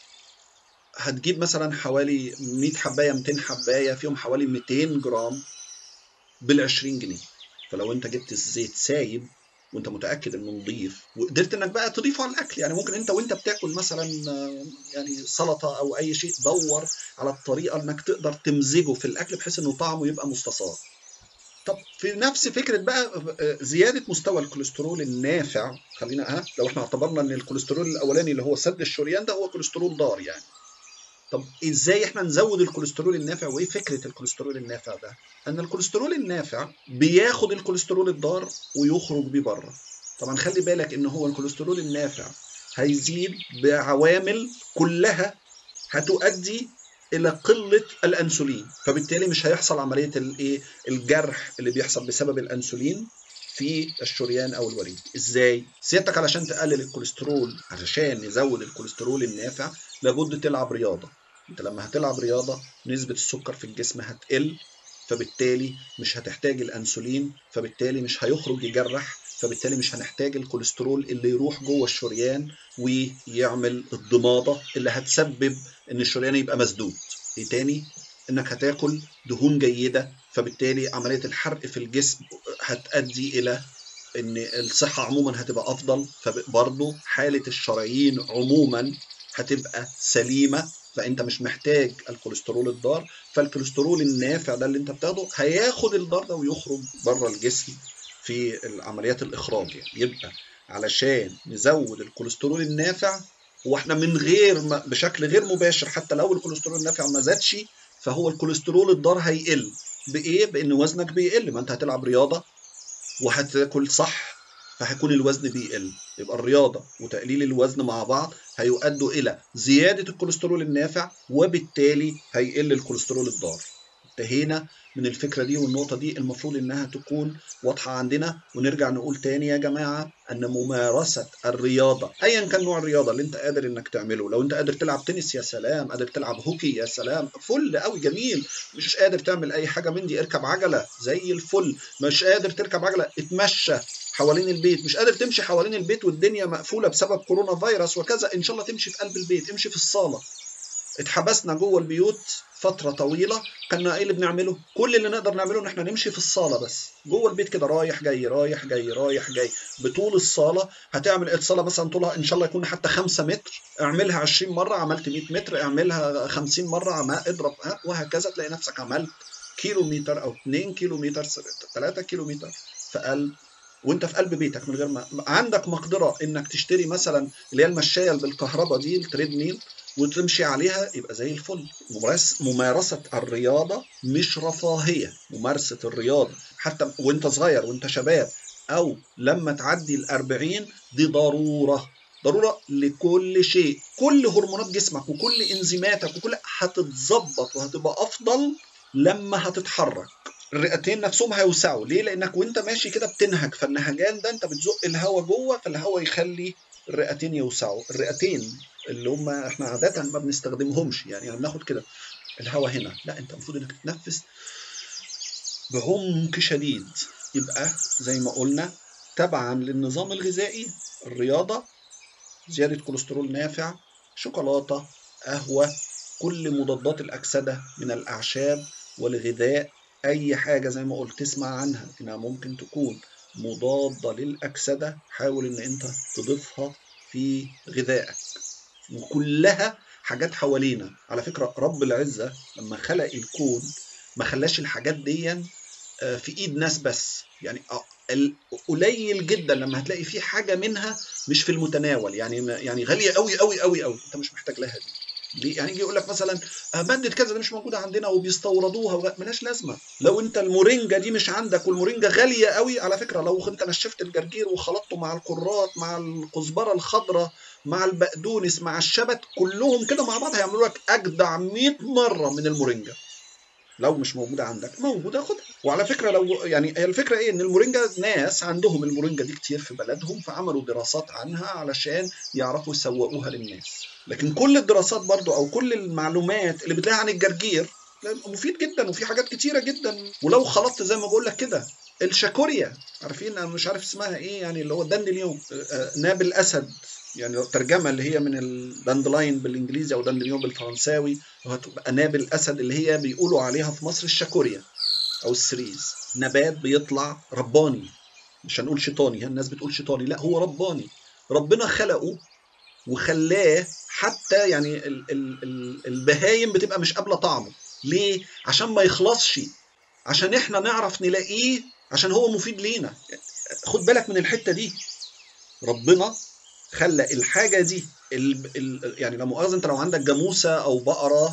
هتجيب مثلا حوالي 100 حبايه 200 حبايه فيهم حوالي 200 جرام بال 20 جنيه فلو انت جبت الزيت سايب وانت متاكد انه نظيف وقدرت انك بقى تضيفه على الاكل يعني ممكن انت وانت بتاكل مثلا يعني سلطه او اي شيء دور على الطريقه انك تقدر تمزجه في الاكل بحيث انه طعمه يبقى مستصاغ طب في نفس فكره بقى زياده مستوى الكوليسترول النافع خلينا ها لو احنا اعتبرنا ان الكوليسترول الاولاني اللي هو سد الشريان ده هو كوليسترول ضار يعني طب ازاي احنا نزود الكوليسترول النافع وايه فكره الكوليسترول النافع ده ان الكوليسترول النافع بياخد الكوليسترول الضار ويخرج بيه بره طبعا خلي بالك ان هو الكوليسترول النافع هيزيد بعوامل كلها هتؤدي الى قله الانسولين فبالتالي مش هيحصل عمليه الايه الجرح اللي بيحصل بسبب الانسولين في الشريان او الوريد ازاي سيادتك علشان تقلل الكوليسترول علشان نزود الكوليسترول النافع لابد تلعب رياضه انت لما هتلعب رياضه نسبه السكر في الجسم هتقل فبالتالي مش هتحتاج الانسولين فبالتالي مش هيخرج يجرح فبالتالي مش هنحتاج الكوليسترول اللي يروح جوه الشريان ويعمل الضماده اللي هتسبب ان الشريان يبقى مسدود ايه تاني انك هتاكل دهون جيده فبالتالي عمليه الحرق في الجسم هتؤدي الى ان الصحه عموما هتبقى افضل فبرضه حاله الشرايين عموما هتبقى سليمه فانت مش محتاج الكوليسترول الضار فالكوليسترول النافع ده اللي انت بتاخده هياخد الضار ده ويخرج بره الجسم في عمليات الاخراج يعني يبقى علشان نزود الكوليسترول النافع واحنا من غير ما بشكل غير مباشر حتى لو الكوليسترول النافع ما زادش فهو الكوليسترول الضار هيقل بايه بان وزنك بيقل ما انت هتلعب رياضه وهتاكل صح فهيكون الوزن بيقل يبقى الرياضه وتقليل الوزن مع بعض هيؤدوا الى زياده الكوليسترول النافع وبالتالي هيقل الكوليسترول الضار انتهينا من الفكره دي والنقطه دي المفروض انها تكون واضحه عندنا ونرجع نقول تاني يا جماعه ان ممارسه الرياضه ايا كان نوع الرياضه اللي انت قادر انك تعمله لو انت قادر تلعب تنس يا سلام قادر تلعب هوكي يا سلام فل قوي جميل مش قادر تعمل اي حاجه من دي اركب عجله زي الفل مش قادر تركب عجله اتمشى حوالين البيت مش قادر تمشي حوالين البيت والدنيا مقفوله بسبب كورونا فيروس وكذا ان شاء الله تمشي في قلب البيت امشي في الصاله اتحبسنا جوه البيوت فترة طويلة كنا ايه اللي بنعمله؟ كل اللي نقدر نعمله ان احنا نمشي في الصالة بس جوه البيت كده رايح جاي رايح جاي رايح جاي بطول الصالة هتعمل الصالة مثلا طولها ان شاء الله يكون حتى 5 متر اعملها 20 مرة عملت 100 متر اعملها 50 مرة عم اضرب وهكذا تلاقي نفسك عملت كيلو متر او 2 كيلو متر 3 كيلو متر في قلب وانت في قلب بيتك من غير ما عندك مقدره انك تشتري مثلا اللي هي المشايه اللي بالكهرباء دي التريد ميل وتمشي عليها يبقى زي الفل ممارسة الرياضة مش رفاهية ممارسة الرياضة حتى وانت صغير وانت شباب أو لما تعدي الأربعين دي ضرورة ضرورة لكل شيء كل هرمونات جسمك وكل انزيماتك وكل هتتظبط وهتبقى أفضل لما هتتحرك الرئتين نفسهم هيوسعوا ليه لانك وانت ماشي كده بتنهج فالنهجان ده انت بتزق الهواء جوه فالهواء يخلي الرئتين يوسعوا الرئتين اللي هم احنا عاده ما بنستخدمهمش يعني, يعني بناخد كده الهواء هنا لا انت المفروض انك تتنفس بعمق شديد يبقى زي ما قلنا تبعا للنظام الغذائي الرياضه زياده كوليسترول نافع شوكولاته قهوه كل مضادات الاكسده من الاعشاب والغذاء اي حاجه زي ما قلت تسمع عنها انها ممكن تكون مضاده للاكسده حاول ان انت تضيفها في غذائك وكلها حاجات حوالينا على فكرة رب العزة لما خلق الكون ما خلاش الحاجات دي في ايد ناس بس يعني قليل جدا لما هتلاقي في حاجة منها مش في المتناول يعني يعني غالية قوي قوي قوي قوي انت مش محتاج لها دي ليه؟ يعني يجي يقول لك مثلا مادة كذا دي مش موجودة عندنا وبيستوردوها ملهاش لازمة لو انت المورينجا دي مش عندك والمورينجا غالية قوي على فكرة لو انت نشفت الجرجير وخلطته مع الكرات مع الكزبرة الخضراء مع البقدونس مع الشبت كلهم كده مع بعض هيعملوا لك اجدع 100 مرة من المورينجا لو مش موجودة عندك موجودة خدها وعلى فكرة لو يعني هي الفكرة ايه ان المورينجا ناس عندهم المورينجا دي كتير في بلدهم فعملوا دراسات عنها علشان يعرفوا يسوقوها للناس لكن كل الدراسات برضو او كل المعلومات اللي بتلاقيها عن الجرجير مفيد جدا وفي حاجات كتيرة جدا ولو خلطت زي ما بقول لك كده الشاكوريا عارفين انا مش عارف اسمها ايه يعني اللي هو الدندليون ناب الاسد يعني ترجمة اللي هي من الداندلاين بالانجليزي او داندليون بالفرنساوي هتبقى ناب الاسد اللي هي بيقولوا عليها في مصر الشاكوريا او السريز نبات بيطلع رباني مش هنقول شيطاني الناس بتقول شيطاني لا هو رباني ربنا خلقه وخلاه حتى يعني ال ال ال البهايم بتبقى مش قابله طعمه ليه عشان ما يخلصش عشان احنا نعرف نلاقيه عشان هو مفيد لينا خد بالك من الحته دي ربنا خلى الحاجه دي ال ال يعني لا مؤاخذه انت لو عندك جاموسه او بقره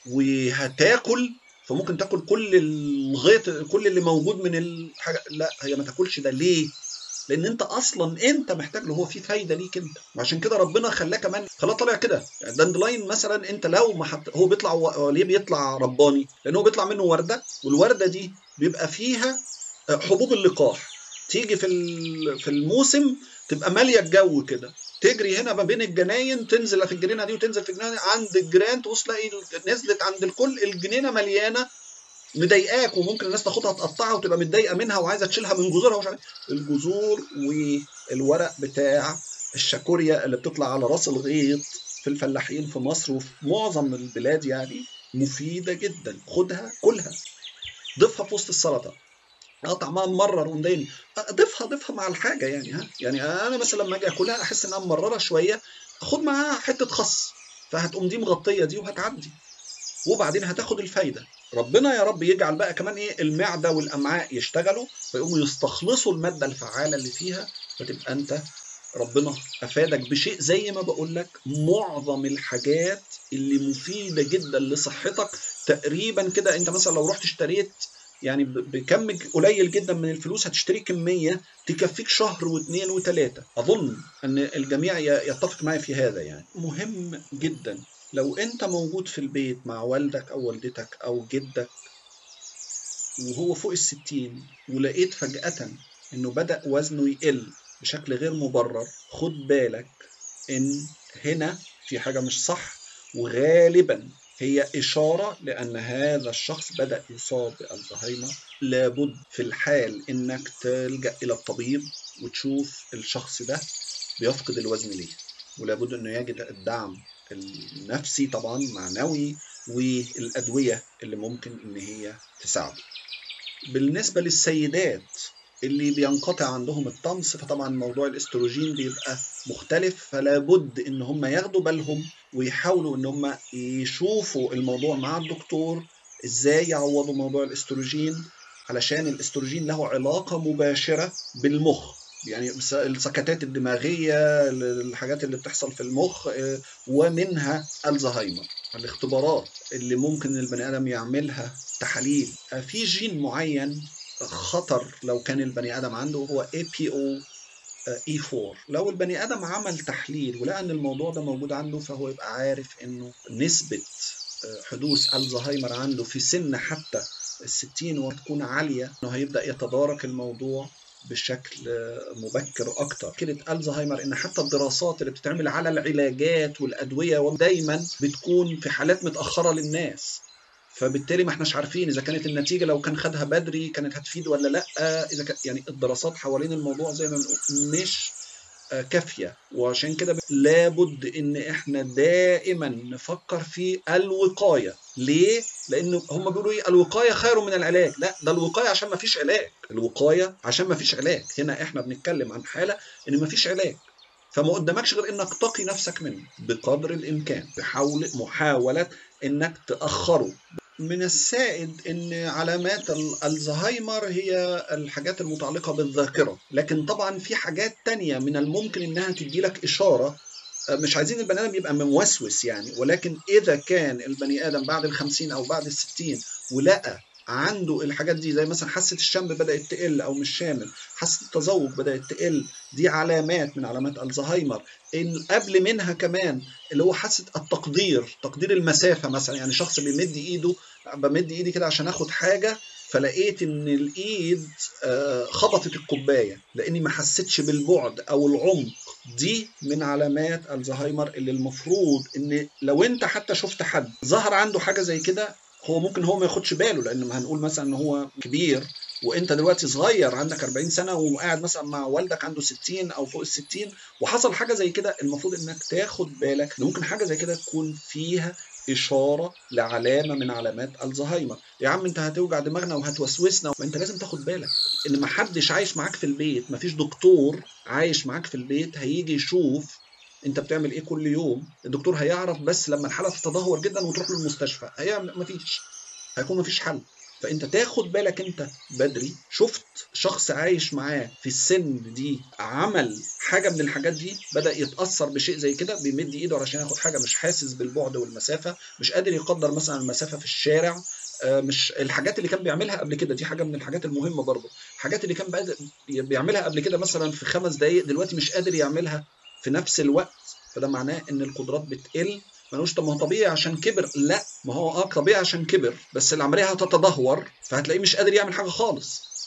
وهتاكل فممكن تاكل كل الغيط كل اللي موجود من الحاجه لا هي ما تاكلش ده ليه لان انت اصلا انت محتاج له هو في فايده ليك انت وعشان كده ربنا خلاه كمان خلاه طالع كده يعني داندلاين مثلا انت لو ما حط هو بيطلع و... ليه بيطلع رباني لان هو بيطلع منه ورده والورده دي بيبقى فيها حبوب اللقاح تيجي في ال- في الموسم تبقى ماليه الجو كده تجري هنا ما بين الجناين تنزل في الجنينه دي وتنزل في الجنينه دي عند الجيران تبص تلاقي ال- نزلت عند الكل الجنينه مليانه مضايقاك وممكن الناس تاخدها تقطعها وتبقى متضايقه منها وعايزه تشيلها من جذورها ومش عارف الجذور والورق بتاع الشاكوريا اللي بتطلع على راس الغيط في الفلاحين في مصر وفي معظم البلاد يعني مفيده جدا خدها كلها ضيفها في وسط السلطه اه طعمها ممرر ومضايقني آه، ضيفها ضيفها مع الحاجه يعني ها يعني انا مثلا لما اجي اكلها احس انها ممرره شويه خد معاها حته خس فهتقوم دي مغطيه دي وهتعدي وبعدين هتاخد الفايده ربنا يا رب يجعل بقى كمان ايه المعده والامعاء يشتغلوا فيقوموا يستخلصوا الماده الفعاله اللي فيها فتبقى انت ربنا افادك بشيء زي ما بقول لك معظم الحاجات اللي مفيده جدا لصحتك تقريبا كده انت مثلا لو رحت اشتريت يعني ب- بكم قليل جدا من الفلوس هتشتري كميه تكفيك شهر واثنين وثلاثه اظن ان الجميع ي- يتفق معي في هذا يعني مهم جدا لو انت موجود في البيت مع والدك او والدتك او جدك وهو فوق الستين ولقيت فجأة انه بدأ وزنه يقل بشكل غير مبرر خد بالك ان هنا في حاجة مش صح وغالبا هي إشارة لأن هذا الشخص بدأ يصاب بألزهايمر لابد في الحال إنك تلجأ إلى الطبيب وتشوف الشخص ده بيفقد الوزن ليه ولابد إنه يجد الدعم النفسي طبعا معنوي والأدوية اللي ممكن إن هي تساعده بالنسبة للسيدات اللي بينقطع عندهم الطمس فطبعا موضوع الاستروجين بيبقى مختلف فلا بد ان هم ياخدوا بالهم ويحاولوا ان هم يشوفوا الموضوع مع الدكتور ازاي يعوضوا موضوع الاستروجين علشان الاستروجين له علاقة مباشرة بالمخ يعني الس- السكتات الدماغية الحاجات اللي بتحصل في المخ آه، ومنها الزهايمر الاختبارات اللي ممكن البني ادم يعملها تحاليل آه، في جين معين خطر لو كان البني ادم عنده هو APO E4 لو البني ادم عمل تحليل ولقى ان الموضوع ده موجود عنده فهو يبقى عارف انه نسبة آه، حدوث الزهايمر عنده في سن حتى الستين وتكون عالية انه هيبدأ يتدارك الموضوع بشكل آه، مبكر اكتر فكره الزهايمر ان حتى الدراسات اللي بتتعمل على العلاجات والادويه دايما بتكون في حالات متاخره للناس فبالتالي ما احناش عارفين اذا كانت النتيجه لو كان خدها بدري كانت هتفيد ولا لا اذا كان يعني الدراسات حوالين الموضوع زي ما بنقول مش آه، كافيه وعشان كده لابد ان احنا دائما نفكر في الوقايه ليه لان هم بيقولوا ايه الوقايه خير من العلاج لا ده الوقايه عشان ما فيش علاج الوقايه عشان ما فيش علاج هنا احنا بنتكلم عن حاله ان ما فيش علاج فما قدامكش غير انك تقي نفسك منه بقدر الامكان بحاول محاوله انك تاخره من السائد ان علامات ال- الزهايمر هي الحاجات المتعلقه بالذاكره لكن طبعا في حاجات تانية من الممكن انها تدي لك اشاره آه، مش عايزين البني ادم يبقى موسوس يعني ولكن اذا كان البني ادم بعد الخمسين او بعد الستين ولقى عنده الحاجات دي زي مثلا حاسه الشم بدات تقل او مش شامل حاسه التذوق بدات تقل دي علامات من علامات الزهايمر ان قبل منها كمان اللي هو حاسه التقدير تقدير المسافه مثلا يعني شخص بيمد ايده بمد ايدي كده عشان اخد حاجه فلقيت ان الايد آه، خبطت الكوبايه لاني ما حسيتش بالبعد او العمق دي من علامات الزهايمر اللي المفروض ان لو انت حتى شفت حد ظهر عنده حاجه زي كده هو ممكن هو ما ياخدش باله لان ما هنقول مثلا ان هو كبير وانت دلوقتي صغير عندك 40 سنه وقاعد مثلا مع والدك عنده 60 او فوق ال 60 وحصل حاجه زي كده المفروض انك تاخد بالك ان ممكن حاجه زي كده تكون فيها اشاره لعلامه من علامات الزهايمر يا عم انت هتوجع دماغنا وهتوسوسنا ما انت لازم تاخد بالك ان ما حدش عايش معاك في البيت ما فيش دكتور عايش معاك في البيت هيجي يشوف انت بتعمل ايه كل يوم الدكتور هيعرف بس لما الحاله تتدهور جدا وتروح للمستشفى هي مفيش هيكون مفيش حل فانت تاخد بالك انت بدري شفت شخص عايش معاه في السن دي عمل حاجه من الحاجات دي بدا يتاثر بشيء زي كده بيمد ايده علشان ياخد حاجه مش حاسس بالبعد والمسافه مش قادر يقدر مثلا المسافه في الشارع آه، مش الحاجات اللي كان بيعملها قبل كده دي حاجه من الحاجات المهمه برضه الحاجات اللي كان بقى بيعملها قبل كده مثلا في خمس دقائق دلوقتي مش قادر يعملها في نفس الوقت فده معناه ان القدرات بتقل ملوش طب ما هو طبيعي عشان كبر لا ما هو اه طبيعي عشان كبر بس العمليه هتتدهور فهتلاقيه مش قادر يعمل حاجه خالص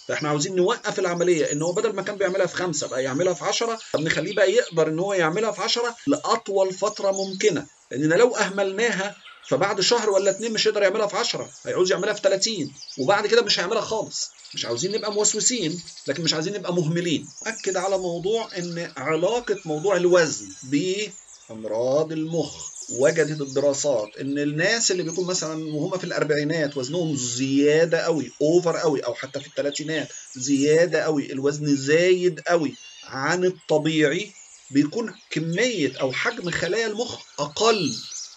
فاحنا عاوزين نوقف العمليه ان هو بدل ما كان بيعملها في خمسه بقى يعملها في 10 طب نخليه بقى يقدر ان هو يعملها في 10 لاطول فتره ممكنه لاننا لو اهملناها فبعد شهر ولا اتنين مش هيقدر يعملها في 10 هيعوز يعملها في 30 وبعد كده مش هيعملها خالص مش عاوزين نبقى موسوسين لكن مش عايزين نبقى مهملين اكد على موضوع ان علاقه موضوع الوزن بامراض المخ وجدت الدراسات ان الناس اللي بيكون مثلا وهم في الاربعينات وزنهم زياده قوي اوفر قوي او حتى في الثلاثينات زياده قوي الوزن زايد قوي عن الطبيعي بيكون كميه او حجم خلايا المخ اقل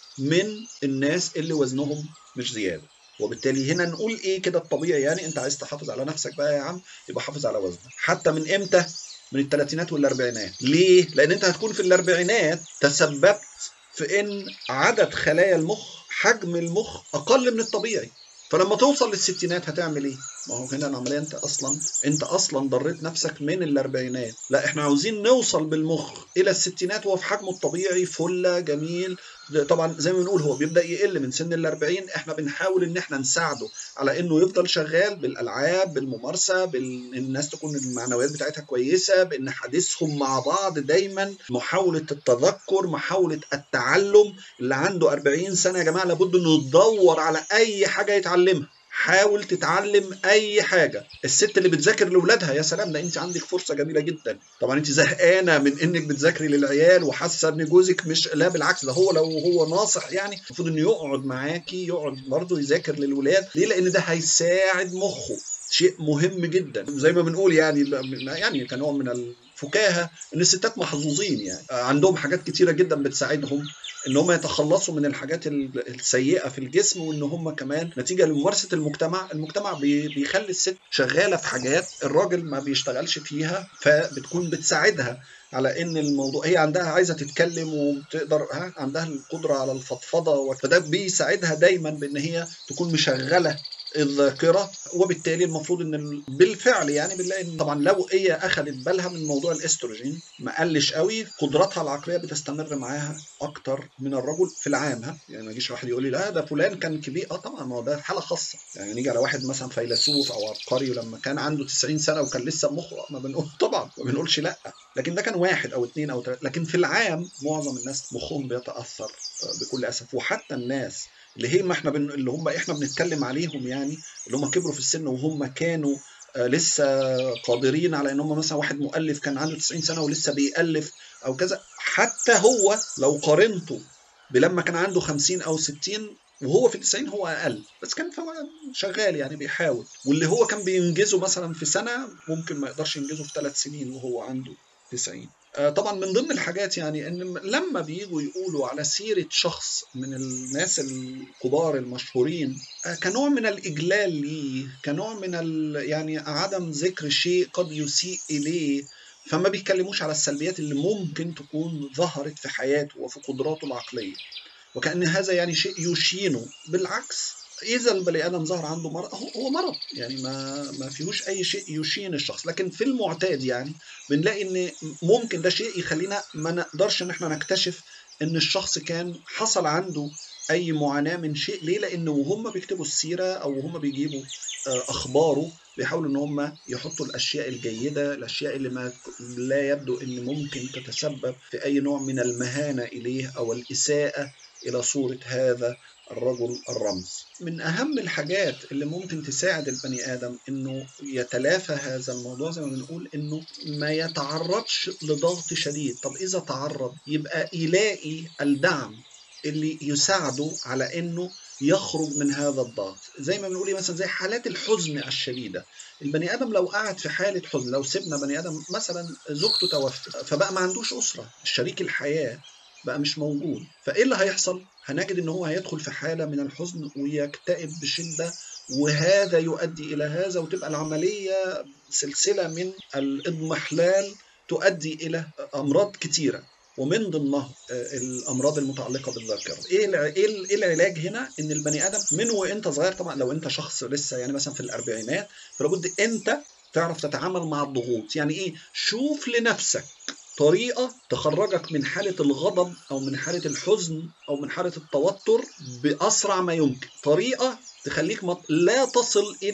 من الناس اللي وزنهم مش زياده وبالتالي هنا نقول ايه كده الطبيعي يعني انت عايز تحافظ على نفسك بقى يا عم يبقى حافظ على وزنك حتى من امتى من الثلاثينات والاربعينات ليه لان انت هتكون في الاربعينات تسببت في ان عدد خلايا المخ حجم المخ اقل من الطبيعي فلما توصل للستينات هتعمل ايه؟ ما هو هنا العمليه انت اصلا انت اصلا ضريت نفسك من الاربعينات، لا احنا عاوزين نوصل بالمخ الى الستينات وهو في حجمه الطبيعي فله جميل طبعا زي ما بنقول هو بيبدا يقل من سن الأربعين احنا بنحاول ان احنا نساعده على انه يفضل شغال بالالعاب بالممارسه بالناس تكون المعنويات بتاعتها كويسه بان حديثهم مع بعض دايما محاوله التذكر محاوله التعلم اللي عنده 40 سنه يا جماعه لابد انه يدور على اي حاجه يتعلمها حاول تتعلم اي حاجه الست اللي بتذاكر لاولادها يا سلام ده انت عندك فرصه جميله جدا طبعا انت زهقانه من انك بتذاكري للعيال وحاسه ان جوزك مش لا بالعكس ده هو لو هو ناصح يعني المفروض انه يقعد معاكي يقعد برضه يذاكر للولاد ليه لان ده هيساعد مخه شيء مهم جدا زي ما بنقول يعني يعني كنوع من الفكاهه ان الستات محظوظين يعني عندهم حاجات كتيره جدا بتساعدهم ان هم يتخلصوا من الحاجات السيئه في الجسم وان هم كمان نتيجه لممارسه المجتمع المجتمع بيخلي الست شغاله في حاجات الراجل ما بيشتغلش فيها فبتكون بتساعدها على ان الموضوع هي عندها عايزه تتكلم وتقدر ها عندها القدره على الفضفضه فده بيساعدها دايما بان هي تكون مشغله الذاكره وبالتالي المفروض ان بالفعل يعني بنلاقي ان طبعا لو هي اخذت بالها من موضوع الاستروجين ما قلش قوي قدراتها العقليه بتستمر معاها اكتر من الرجل في العام ها يعني ما يجيش واحد يقول لي لا ده فلان كان كبير اه طبعا ما هو ده حاله خاصه يعني نيجي على واحد مثلا فيلسوف او عبقري ولما كان عنده 90 سنه وكان لسه مخه ما بنقول طبعا ما بنقولش لا لكن ده كان واحد او اثنين او ثلاثه لكن في العام معظم الناس مخهم بيتاثر بكل اسف وحتى الناس اللي هي ما احنا بن... اللي هم احنا بنتكلم عليهم يعني اللي هم كبروا في السن وهم كانوا آه لسه قادرين على ان هم مثلا واحد مؤلف كان عنده 90 سنه ولسه بيألف او كذا حتى هو لو قارنته بلما كان عنده 50 او 60 وهو في 90 هو اقل بس كان شغال يعني بيحاول واللي هو كان بينجزه مثلا في سنه ممكن ما يقدرش ينجزه في ثلاث سنين وهو عنده 90 طبعا من ضمن الحاجات يعني ان لما بييجوا يقولوا على سيره شخص من الناس الكبار المشهورين كنوع من الاجلال ليه كنوع من يعني عدم ذكر شيء قد يسيء اليه فما بيتكلموش على السلبيات اللي ممكن تكون ظهرت في حياته وفي قدراته العقليه وكأن هذا يعني شيء يشينه بالعكس اذا البني ادم ظهر عنده مرض هو مرض يعني ما ما فيهوش اي شيء يشين الشخص لكن في المعتاد يعني بنلاقي ان ممكن ده شيء يخلينا ما نقدرش ان احنا نكتشف ان الشخص كان حصل عنده اي معاناه من شيء ليه لان وهم بيكتبوا السيره او هم بيجيبوا اخباره بيحاولوا ان هم يحطوا الاشياء الجيده الاشياء اللي ما لا يبدو ان ممكن تتسبب في اي نوع من المهانه اليه او الاساءه الى صوره هذا الرجل الرمز من أهم الحاجات اللي ممكن تساعد البني آدم إنه يتلافى هذا الموضوع زي ما بنقول إنه ما يتعرضش لضغط شديد طب إذا تعرض يبقى يلاقي الدعم اللي يساعده على إنه يخرج من هذا الضغط زي ما بنقول مثلا زي حالات الحزن الشديده البني ادم لو قعد في حاله حزن لو سيبنا بني ادم مثلا زوجته توفت فبقى ما عندوش اسره شريك الحياه بقى مش موجود فايه اللي هيحصل هنجد ان هو هيدخل في حاله من الحزن ويكتئب بشده وهذا يؤدي الى هذا وتبقى العمليه سلسله من الاضمحلال تؤدي الى امراض كتيره ومن ضمنها الامراض المتعلقه بالذاكره ايه ايه العلاج هنا ان البني ادم من وانت صغير طبعا لو انت شخص لسه يعني مثلا في الاربعينات فلابد انت تعرف تتعامل مع الضغوط يعني ايه شوف لنفسك طريقة تخرجك من حالة الغضب أو من حالة الحزن أو من حالة التوتر بأسرع ما يمكن طريقة تخليك لا تصل إلى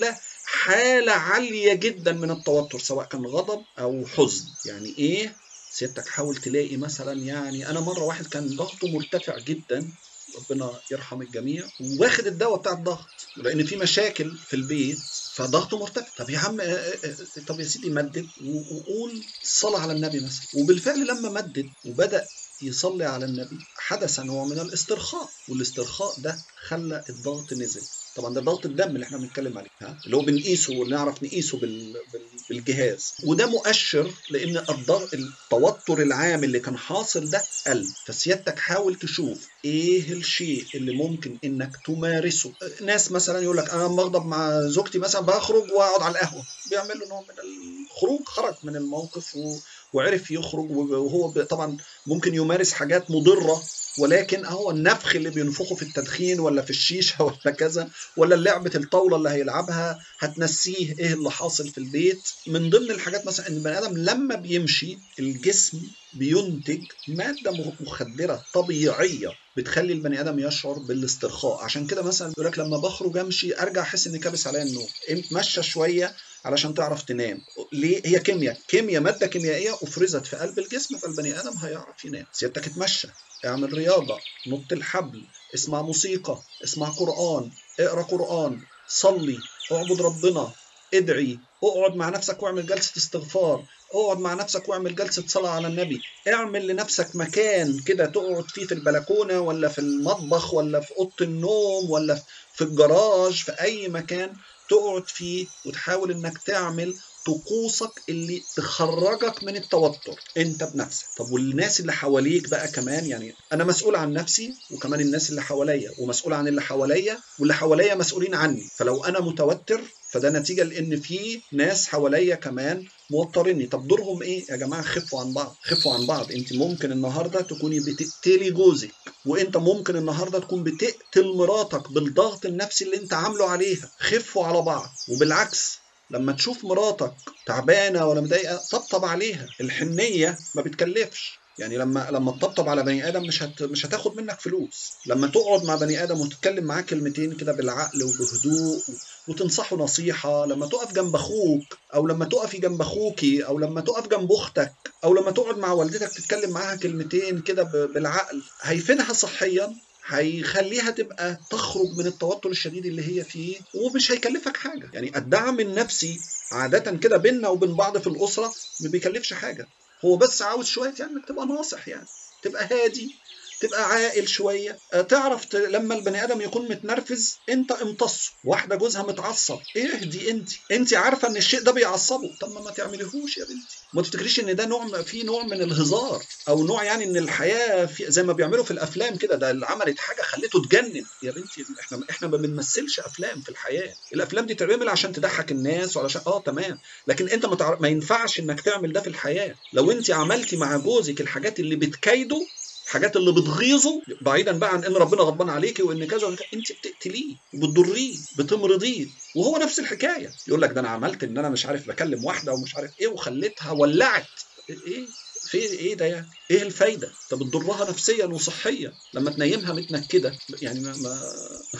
حاله عاليه جدا من التوتر سواء كان غضب او حزن يعني ايه سيادتك حاول تلاقي مثلا يعني انا مره واحد كان ضغطه مرتفع جدا ربنا يرحم الجميع واخد الدواء بتاع الضغط لان في مشاكل في البيت فضغطه مرتفع طب يا عم آه، آه، آه، طب يا سيدي مدد و- وقول الصلاه على النبي مثلا وبالفعل لما مدد وبدا يصلي على النبي حدث نوع من الاسترخاء والاسترخاء ده خلى الضغط نزل طبعا ده ضغط الدم اللي احنا بنتكلم عليه ها اللي هو بنقيسه ونعرف نقيسه بال... بال... بالجهاز وده مؤشر لان الضغط التوتر العام اللي كان حاصل ده قل فسيادتك حاول تشوف ايه الشيء اللي ممكن انك تمارسه ناس مثلا يقول لك انا لما اغضب مع زوجتي مثلا بخرج واقعد على القهوه بيعمل له نوع من الخروج خرج من الموقف و... وعرف يخرج وهو ب- طبعا ممكن يمارس حاجات مضره ولكن هو النفخ اللي بينفخه في التدخين ولا في الشيشه ولا كذا ولا لعبه الطاوله اللي هيلعبها هتنسيه ايه اللي حاصل في البيت من ضمن الحاجات مثلا ان البني ادم لما بيمشي الجسم بينتج ماده م- مخدره طبيعيه بتخلي البني ادم يشعر بالاسترخاء عشان كده مثلا يقول لك لما بخرج امشي ارجع احس ان كابس عليا النوم اتمشى شويه علشان تعرف تنام ليه هي كيمياء كيمياء ماده كيميائيه افرزت في قلب الجسم فالبني ادم هيعرف ينام سيادتك اتمشى اعمل رياضه نط الحبل اسمع موسيقى اسمع قران اقرا قران صلي اعبد ربنا ادعي اقعد مع نفسك واعمل جلسه استغفار اقعد مع نفسك واعمل جلسه صلاه على النبي اعمل لنفسك مكان كده تقعد فيه في البلكونه ولا في المطبخ ولا في اوضه النوم ولا في الجراج في اي مكان تقعد فيه وتحاول انك تعمل طقوسك اللي تخرجك من التوتر انت بنفسك طب والناس اللي حواليك بقى كمان يعني انا مسؤول عن نفسي وكمان الناس اللي حواليا ومسؤول عن اللي حواليا واللي حواليا مسؤولين عني فلو انا متوتر فده نتيجه لان في ناس حواليا كمان موتريني طب دورهم ايه يا جماعه خفوا عن بعض خفوا عن بعض انت ممكن النهارده تكوني بتقتلي جوزك وانت ممكن النهارده تكون بتقتل مراتك بالضغط النفسي اللي انت عامله عليها خفوا على بعض وبالعكس لما تشوف مراتك تعبانه ولا مضايقه طبطب عليها الحنيه ما بتكلفش يعني لما لما تطبطب على بني ادم مش هت... مش هتاخد منك فلوس لما تقعد مع بني ادم وتتكلم معاه كلمتين كده بالعقل وبهدوء وتنصحه نصيحة لما تقف جنب أخوك أو لما تقفي جنب أخوكي أو لما تقف جنب أختك أو لما تقعد مع والدتك تتكلم معاها كلمتين كده ب- بالعقل هيفيدها صحيا هيخليها تبقى تخرج من التوتر الشديد اللي هي فيه ومش هيكلفك حاجة يعني الدعم النفسي عادة كده بيننا وبين بعض في الأسرة ما بيكلفش حاجة هو بس عاوز شوية يعني انك تبقى ناصح يعني تبقى هادي تبقى عاقل شويه آه، تعرف ت... لما البني ادم يكون متنرفز انت امتصه واحده جوزها متعصب اهدي انت انت عارفه ان الشيء ده بيعصبه طب ما ما تعمليهوش يا بنتي ما تفتكريش ان ده نوع في نوع من الهزار او نوع يعني ان الحياه في زي ما بيعملوا في الافلام كده ده اللي عملت حاجه خليته اتجنن يا بنتي احنا احنا ما بنمثلش افلام في الحياه الافلام دي تعمل عشان تضحك الناس وعلشان اه تمام لكن انت ما, تعرف... ما ينفعش انك تعمل ده في الحياه لو انت عملتي مع جوزك الحاجات اللي بتكايده الحاجات اللي بتغيظه بعيدا بقى عن ان ربنا غضبان عليكي وان كذا وإن كذا، انت بتقتليه بتضريه بتمرضيه وهو نفس الحكايه يقول لك ده انا عملت ان انا مش عارف بكلم واحده ومش عارف ايه وخليتها ولعت ايه في ايه ده يعني ايه الفايده طب بتضرها نفسيا وصحيا لما تنيمها متنكده يعني ما, ما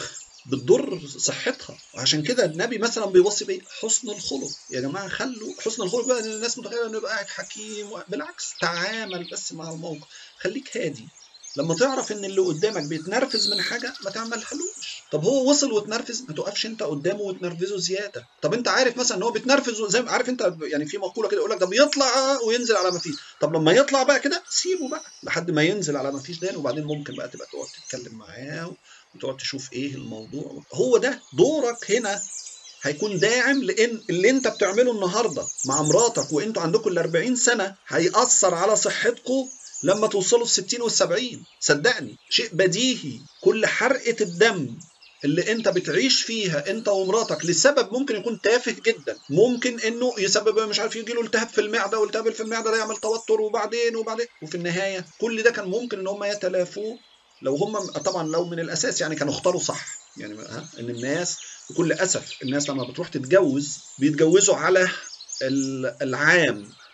بتضر صحتها وعشان كده النبي مثلا بيوصي بايه حسن الخلق يا جماعه خلوا حسن الخلق بقى ان الناس متخيله انه يبقى قاعد حكيم و- بالعكس تعامل بس مع الموقف خليك هادي لما تعرف ان اللي قدامك بيتنرفز من حاجه ما تعملهالوش طب هو وصل وتنرفز ما تقفش انت قدامه وتنرفزه زياده طب انت عارف مثلا ان هو بيتنرفز زي ما عارف انت يعني في مقوله كده يقول لك ده بيطلع وينزل على ما فيش طب لما يطلع بقى كده سيبه بقى لحد ما ينزل على ما فيش ده وبعدين ممكن بقى تبقى تقعد تتكلم معاه وتقعد تشوف ايه الموضوع هو ده دورك هنا هيكون داعم لان اللي انت بتعمله النهارده مع مراتك وانتوا عندكم ال 40 سنه هيأثر على صحتكم لما توصلوا ال 60 وال 70 صدقني شيء بديهي كل حرقه الدم اللي انت بتعيش فيها انت ومراتك لسبب ممكن يكون تافه جدا ممكن انه يسبب مش عارف يجي له التهاب في المعده والتهاب في المعده ده يعمل توتر وبعدين وبعدين وفي النهايه كل ده كان ممكن ان هم يتلافوه لو هم طبعا لو من الاساس يعني كانوا اختاروا صح يعني ها ان الناس بكل اسف الناس لما بتروح تتجوز بيتجوزوا على ال- العام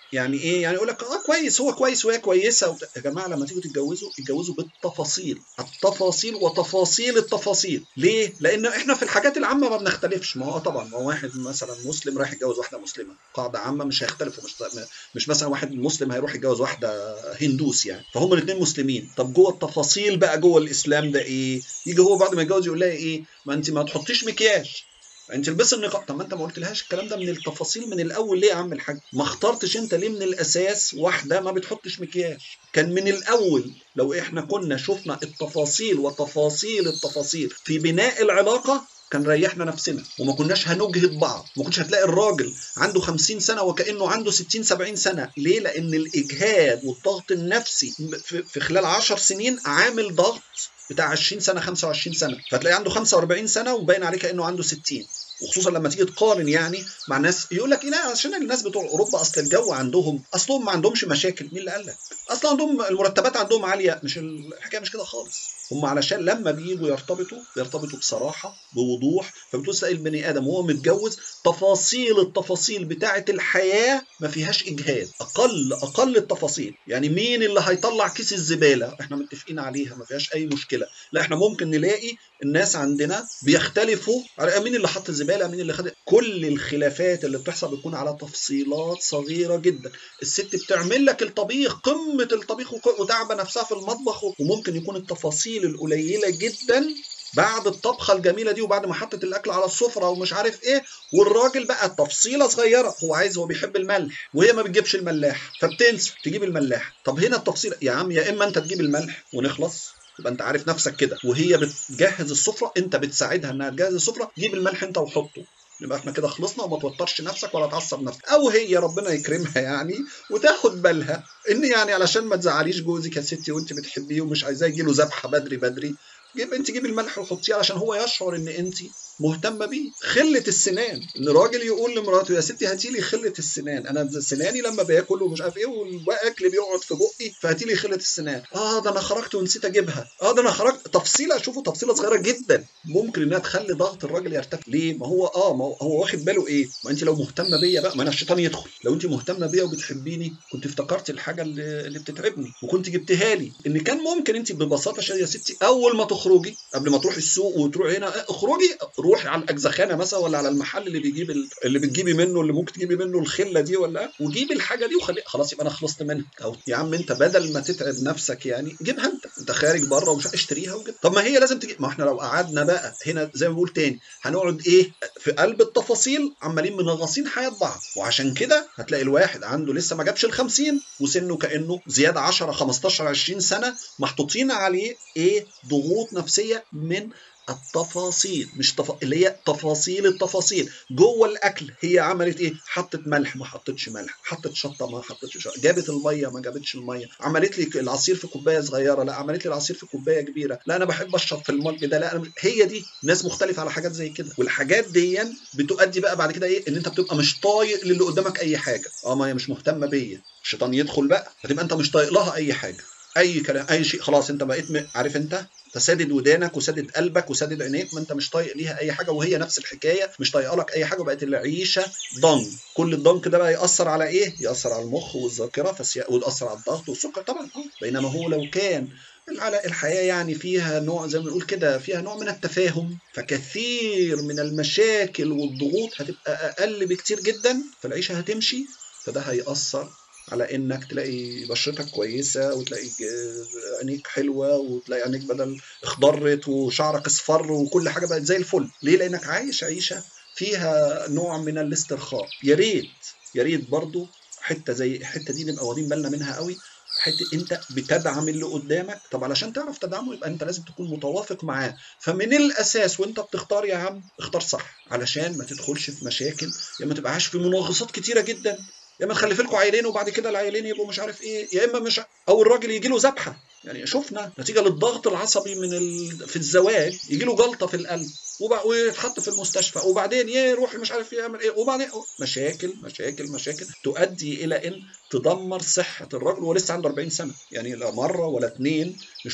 يعني ايه يعني يقول لك اه كويس هو كويس وهي كويسه وت... يا جماعه لما تيجوا تتجوزوا اتجوزوا بالتفاصيل التفاصيل وتفاصيل التفاصيل ليه لان احنا في الحاجات العامه ما بنختلفش ما هو طبعا ما هو واحد مثلا مسلم رايح يتجوز واحده مسلمه قاعده عامه مش هيختلفوا مش مش مثلا واحد مسلم هيروح يتجوز واحده هندوس يعني فهم الاثنين مسلمين طب جوه التفاصيل بقى جوه الاسلام ده ايه يجي هو بعد ما يتجوز يقول لها ايه ما انت ما تحطيش مكياج انت البسي النقاب طب ما انت ما قلتلهاش الكلام ده من التفاصيل من الاول ليه يا عم الحاج ما اخترتش انت ليه من الاساس واحده ما بتحطش مكياج كان من الاول لو احنا كنا شفنا التفاصيل وتفاصيل التفاصيل في بناء العلاقه كان ريحنا نفسنا وما كناش هنجهد بعض ما كنتش هتلاقي الراجل عنده 50 سنه وكانه عنده 60 70 سنه ليه لان الاجهاد والضغط النفسي في خلال 10 سنين عامل ضغط بتاع 20 سنه 25 سنه فتلاقي عنده 45 سنه وباين عليه كانه عنده 60 وخصوصا لما تيجي تقارن يعني مع ناس يقول لك ايه لا عشان الناس بتوع اوروبا اصل الجو عندهم اصلهم ما عندهمش مشاكل مين اللي قال لك؟ اصلا عندهم المرتبات عندهم عاليه مش الحكايه مش كده خالص هم علشان لما بييجوا يرتبطوا بيرتبطوا بصراحه بوضوح فبتقول تلاقي البني ادم وهو متجوز تفاصيل التفاصيل بتاعه الحياه ما فيهاش اجهاد اقل اقل التفاصيل يعني مين اللي هيطلع كيس الزباله احنا متفقين عليها ما فيهاش اي مشكله لا احنا ممكن نلاقي الناس عندنا بيختلفوا على مين اللي حط الزباله مين اللي خد كل الخلافات اللي بتحصل بتكون على تفصيلات صغيره جدا الست بتعمل لك الطبيخ قمه الطبيخ وتعبه نفسها في المطبخ وممكن يكون التفاصيل القليله جدا بعد الطبخه الجميله دي وبعد ما حطت الاكل على السفره ومش عارف ايه والراجل بقى تفصيله صغيره هو عايز هو بيحب الملح وهي ما بتجيبش الملاح فبتنسى تجيب الملاح طب هنا التفصيله يا عم يا اما انت تجيب الملح ونخلص يبقى انت عارف نفسك كده وهي بتجهز السفره انت بتساعدها انها تجهز السفره جيب الملح انت وحطه يبقى احنا كده خلصنا وما توترش نفسك ولا تعصب نفسك او هي ربنا يكرمها يعني وتاخد بالها ان يعني علشان ما تزعليش جوزك يا ستي وانت بتحبيه ومش عايزاه يجي له ذبحه بدري بدري جيب انت جيب الملح وحطيه علشان هو يشعر ان انت مهتمه بيه خله السنان ان راجل يقول لمراته يا ستي هاتي لي خله السنان انا سناني لما باكل ومش عارف ايه والاكل بيقعد في بقي فهاتي لي خله السنان اه ده انا خرجت ونسيت اجيبها اه ده انا خرجت تفصيله شوفوا تفصيله صغيره جدا ممكن انها تخلي ضغط الراجل يرتفع ليه ما هو اه ما هو واخد باله ايه ما انت لو مهتمه بيا بقى ما انا الشيطان يدخل لو انت مهتمه بيا وبتحبيني كنت افتكرتي الحاجه اللي, اللي بتتعبني وكنت جبتها لي ان كان ممكن انت ببساطه يا ستي اول ما تخرجي قبل ما تروحي السوق وتروحي هنا اخرجي روحي على الاجزخانه مثلا ولا على المحل اللي بيجيب ال... اللي بتجيبي منه اللي ممكن تجيبي منه الخله دي ولا وجيبي الحاجه دي وخلي خلاص يبقى انا خلصت منها او يا عم انت بدل ما تتعب نفسك يعني جيبها انت انت خارج بره ومش اشتريها وجيب طب ما هي لازم تجي ما احنا لو قعدنا بقى هنا زي ما بقول تاني هنقعد ايه في قلب التفاصيل عمالين منغصين حياه بعض وعشان كده هتلاقي الواحد عنده لسه ما جابش ال 50 وسنه كانه زياده 10 15 20 سنه محطوطين عليه ايه ضغوط نفسيه من التفاصيل مش تف... اللي هي تفاصيل التفاصيل جوه الاكل هي عملت ايه حطت ملح ما حطتش ملح حطت شطه ما حطتش شطه جابت الميه ما جابتش الميه عملت لي العصير في كوبايه صغيره لا عملت لي العصير في كوبايه كبيره لا انا بحب اشرب في المج ده لا أنا مش... هي دي ناس مختلفه على حاجات زي كده والحاجات دي بتؤدي بقى بعد كده ايه ان انت بتبقى مش طايق للي قدامك اي حاجه اه ما هي مش مهتمه بيا الشيطان يدخل بقى فتبقى انت مش طايق لها اي حاجه اي كلام اي شيء خلاص انت بقيت م... عارف انت تسدد ودانك وسدد قلبك وسدد عينيك ما انت مش طايق ليها اي حاجه وهي نفس الحكايه مش طايقه لك اي حاجه وبقت العيشه ضنك كل الضنك ده بقى ياثر على ايه ياثر على المخ والذاكره فسي... ويأثر على الضغط والسكر طبعا اه بينما هو لو كان الحياة يعني فيها نوع زي ما بنقول كده فيها نوع من التفاهم فكثير من المشاكل والضغوط هتبقى أقل بكتير جدا فالعيشة هتمشي فده هيأثر على انك تلاقي بشرتك كويسه وتلاقي عينيك حلوه وتلاقي عينيك بدل اخضرت وشعرك اصفر وكل حاجه بقت زي الفل ليه لانك عايش عيشه فيها نوع من الاسترخاء يا ريت يا ريت برضو حته زي الحته دي نبقى واخدين بالنا منها قوي حته انت بتدعم اللي قدامك طب علشان تعرف تدعمه يبقى انت لازم تكون متوافق معاه فمن الاساس وانت بتختار يا عم اختار صح علشان ما تدخلش في مشاكل يا ما تبقاش في مناغصات كتيره جدا يا اما تخلف لكم عيلين وبعد كده العيلين يبقوا مش عارف ايه يا اما مش او الراجل يجي له ذبحه يعني شفنا نتيجه للضغط العصبي من ال... في الزواج يجي له جلطه في القلب ويتحط في المستشفى وبعدين يروح مش عارف يعمل ايه وبعدين مشاكل مشاكل مشاكل تؤدي الى ان تدمر صحه الرجل وهو لسه عنده 40 سنه يعني لا مره ولا اتنين نشوف كده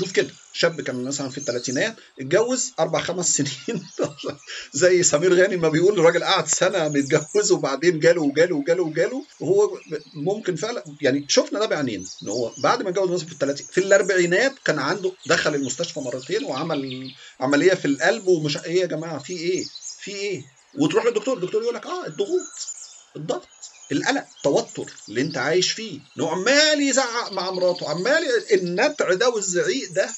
شاب كان مثلا في الثلاثينات اتجوز اربع خمس سنين زي سمير غانم ما بيقول الراجل قعد سنه متجوز وبعدين جاله وجاله وجاله وجاله وهو ممكن فعلا يعني شفنا ده بعينينا ان هو بعد ما اتجوز مثلا في الثلاثين في الاربعينات كان عنده دخل المستشفى مرتين وعمل عمليه في القلب ومش ايه يا جماعه في ايه؟ في ايه؟ وتروح للدكتور الدكتور يقول لك اه الضغوط الضغط القلق التوتر اللي انت عايش فيه انه عمال يزعق مع مراته عمال النتع ده والزعيق ده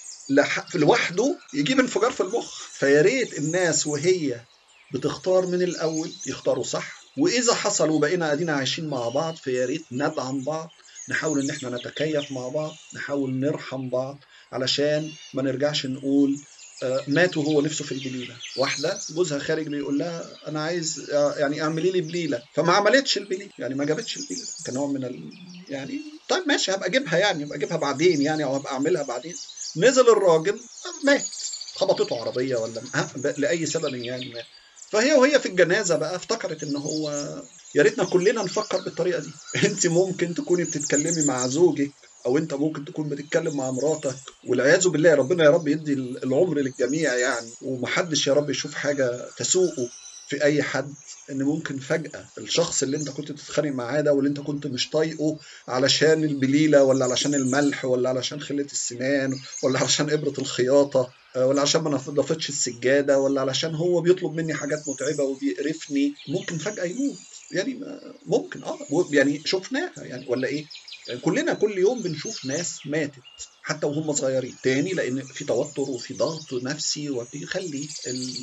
لوحده يجيب انفجار في المخ فيا ريت الناس وهي بتختار من الاول يختاروا صح واذا حصل وبقينا ادينا عايشين مع بعض فيا ريت ندعم بعض نحاول ان احنا نتكيف مع بعض نحاول نرحم بعض علشان ما نرجعش نقول مات وهو نفسه في البليله واحده جوزها خارج بيقول لها انا عايز يعني اعملي لي بليله فما عملتش البليله يعني ما جابتش البليله كنوع من ال... يعني طيب ماشي هبقى اجيبها يعني هبقى اجيبها بعدين يعني او هبقى اعملها بعدين نزل الراجل مات خبطته عربيه ولا لاي سبب يعني مات فهي وهي في الجنازه بقى افتكرت ان هو يا ريتنا كلنا نفكر بالطريقه دي انت ممكن تكوني بتتكلمي مع زوجك او انت ممكن تكون بتتكلم مع مراتك والعياذ بالله ربنا يا رب يدي العمر للجميع يعني ومحدش يا رب يشوف حاجه تسوقه في اي حد ان ممكن فجاه الشخص اللي انت كنت بتتخانق معاه ده واللي انت كنت مش طايقه علشان البليله ولا علشان الملح ولا علشان خله السنان ولا علشان ابره الخياطه ولا علشان ما نضفتش السجاده ولا علشان هو بيطلب مني حاجات متعبه وبيقرفني ممكن فجاه يموت يعني ممكن اه يعني شفناها يعني ولا ايه يعني كلنا كل يوم بنشوف ناس ماتت حتى وهم صغيرين تاني لان في توتر وفي ضغط نفسي وبيخلي ال...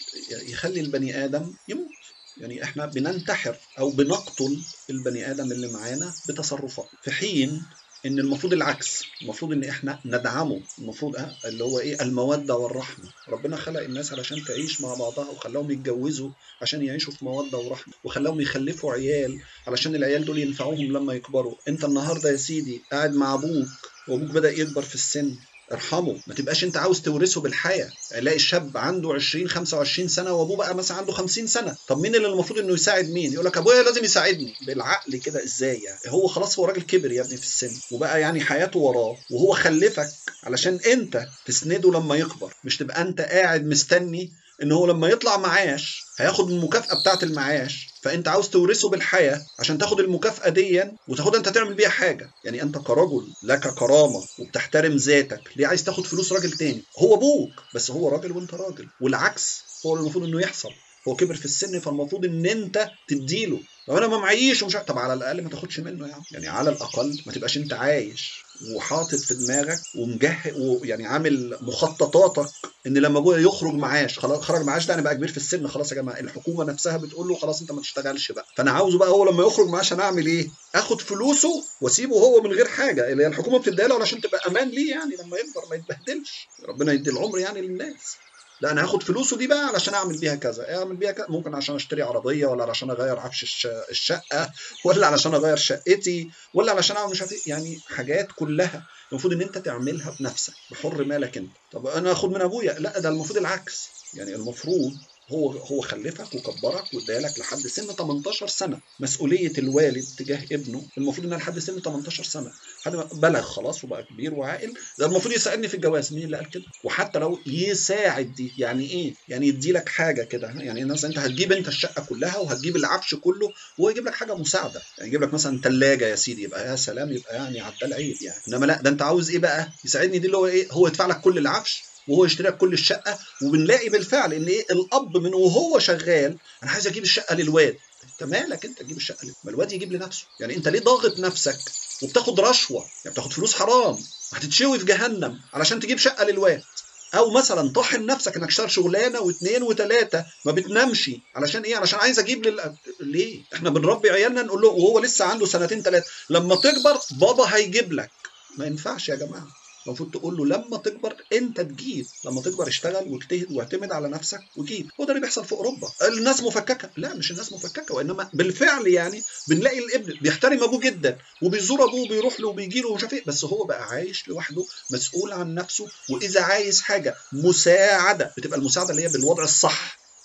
يخلي البني ادم يموت يعني احنا بننتحر او بنقتل البني ادم اللي معانا بتصرفات في حين ان المفروض العكس المفروض ان احنا ندعمه المفروض اه اللي هو ايه الموده والرحمه ربنا خلق الناس علشان تعيش مع بعضها وخلاهم يتجوزوا عشان يعيشوا في موده ورحمه وخلاهم يخلفوا عيال علشان العيال دول ينفعوهم لما يكبروا انت النهارده يا سيدي قاعد مع ابوك وابوك بدا يكبر في السن ارحمه ما تبقاش انت عاوز تورثه بالحياه الاقي الشاب عنده 20 25 سنه وابوه بقى مثلا عنده 50 سنه طب مين اللي المفروض انه يساعد مين يقول لك ابويا لازم يساعدني بالعقل كده ازاي يعني هو خلاص هو راجل كبر يا ابني في السن وبقى يعني حياته وراه وهو خلفك علشان انت تسنده لما يكبر مش تبقى انت قاعد مستني ان هو لما يطلع معاش هياخد المكافاه بتاعه المعاش فانت عاوز تورثه بالحياه عشان تاخد المكافاه دي وتاخدها انت تعمل بيها حاجه يعني انت كرجل لك كرامه وبتحترم ذاتك ليه عايز تاخد فلوس راجل تاني هو ابوك بس هو راجل وانت راجل والعكس هو المفروض انه يحصل هو كبر في السن فالمفروض ان انت تديله لو انا ما معيش ومش طب على الاقل ما تاخدش منه يعني يعني على الاقل ما تبقاش انت عايش وحاطط في دماغك ومجهز ويعني عامل مخططاتك ان لما ابويا يخرج معاش خلاص خرج معاش ده انا بقى كبير في السن خلاص يا جماعه الحكومه نفسها بتقول له خلاص انت ما تشتغلش بقى فانا عاوزه بقى هو لما يخرج معاش انا اعمل ايه؟ اخد فلوسه واسيبه هو من غير حاجه اللي هي الحكومه بتديها له علشان تبقى امان ليه يعني لما يكبر ما يتبهدلش ربنا يدي العمر يعني للناس لا انا هاخد فلوسه دي بقى علشان اعمل بيها كذا اعمل بيها كذا ممكن عشان اشتري عربيه ولا علشان اغير عفش الشقه ولا علشان اغير شقتي ولا علشان اعمل مش عارف يعني حاجات كلها المفروض ان انت تعملها بنفسك بحر مالك انت طب انا اخد من ابويا لا ده المفروض العكس يعني المفروض هو هو خلفك وكبرك وادالك لحد سن 18 سنه مسؤوليه الوالد تجاه ابنه المفروض انها لحد سن 18 سنه لحد ما بلغ خلاص وبقى كبير وعاقل ده المفروض يساعدني في الجواز مين اللي قال كده وحتى لو يساعد دي يعني ايه يعني يدي لك حاجه كده يعني مثلا انت هتجيب انت الشقه كلها وهتجيب العفش كله وهو يجيب لك حاجه مساعده يعني يجيب لك مثلا ثلاجه يا سيدي يبقى يا سلام يبقى يعني عدى العيب يعني انما لا ده انت عاوز ايه بقى يساعدني دي اللي هو ايه هو يدفع لك كل العفش وهو يشتري لك كل الشقه وبنلاقي بالفعل ان ايه الاب من وهو شغال انا عايز اجيب الشقه للواد انت مالك انت تجيب الشقه ليه؟ ما الواد يجيب لنفسه يعني انت ليه ضاغط نفسك وبتاخد رشوه يعني بتاخد فلوس حرام هتتشوي في جهنم علشان تجيب شقه للواد او مثلا طاحن نفسك انك تشتغل شغلانه واثنين وثلاثه ما بتنامش علشان ايه علشان عايز اجيب لل... ليه احنا بنربي عيالنا نقول له وهو لسه عنده سنتين ثلاثه لما تكبر بابا هيجيب لك ما ينفعش يا جماعه المفروض تقول له لما تكبر انت تجيب لما تكبر اشتغل واجتهد واعتمد على نفسك وجيب هو ده اللي بيحصل في اوروبا الناس مفككه لا مش الناس مفككه وانما بالفعل يعني بنلاقي الابن بيحترم ابوه جدا وبيزور ابوه وبيروح له وبيجي له ومش عارف ايه بس هو بقى عايش لوحده مسؤول عن نفسه واذا عايز حاجه مساعده بتبقى المساعده اللي هي بالوضع الصح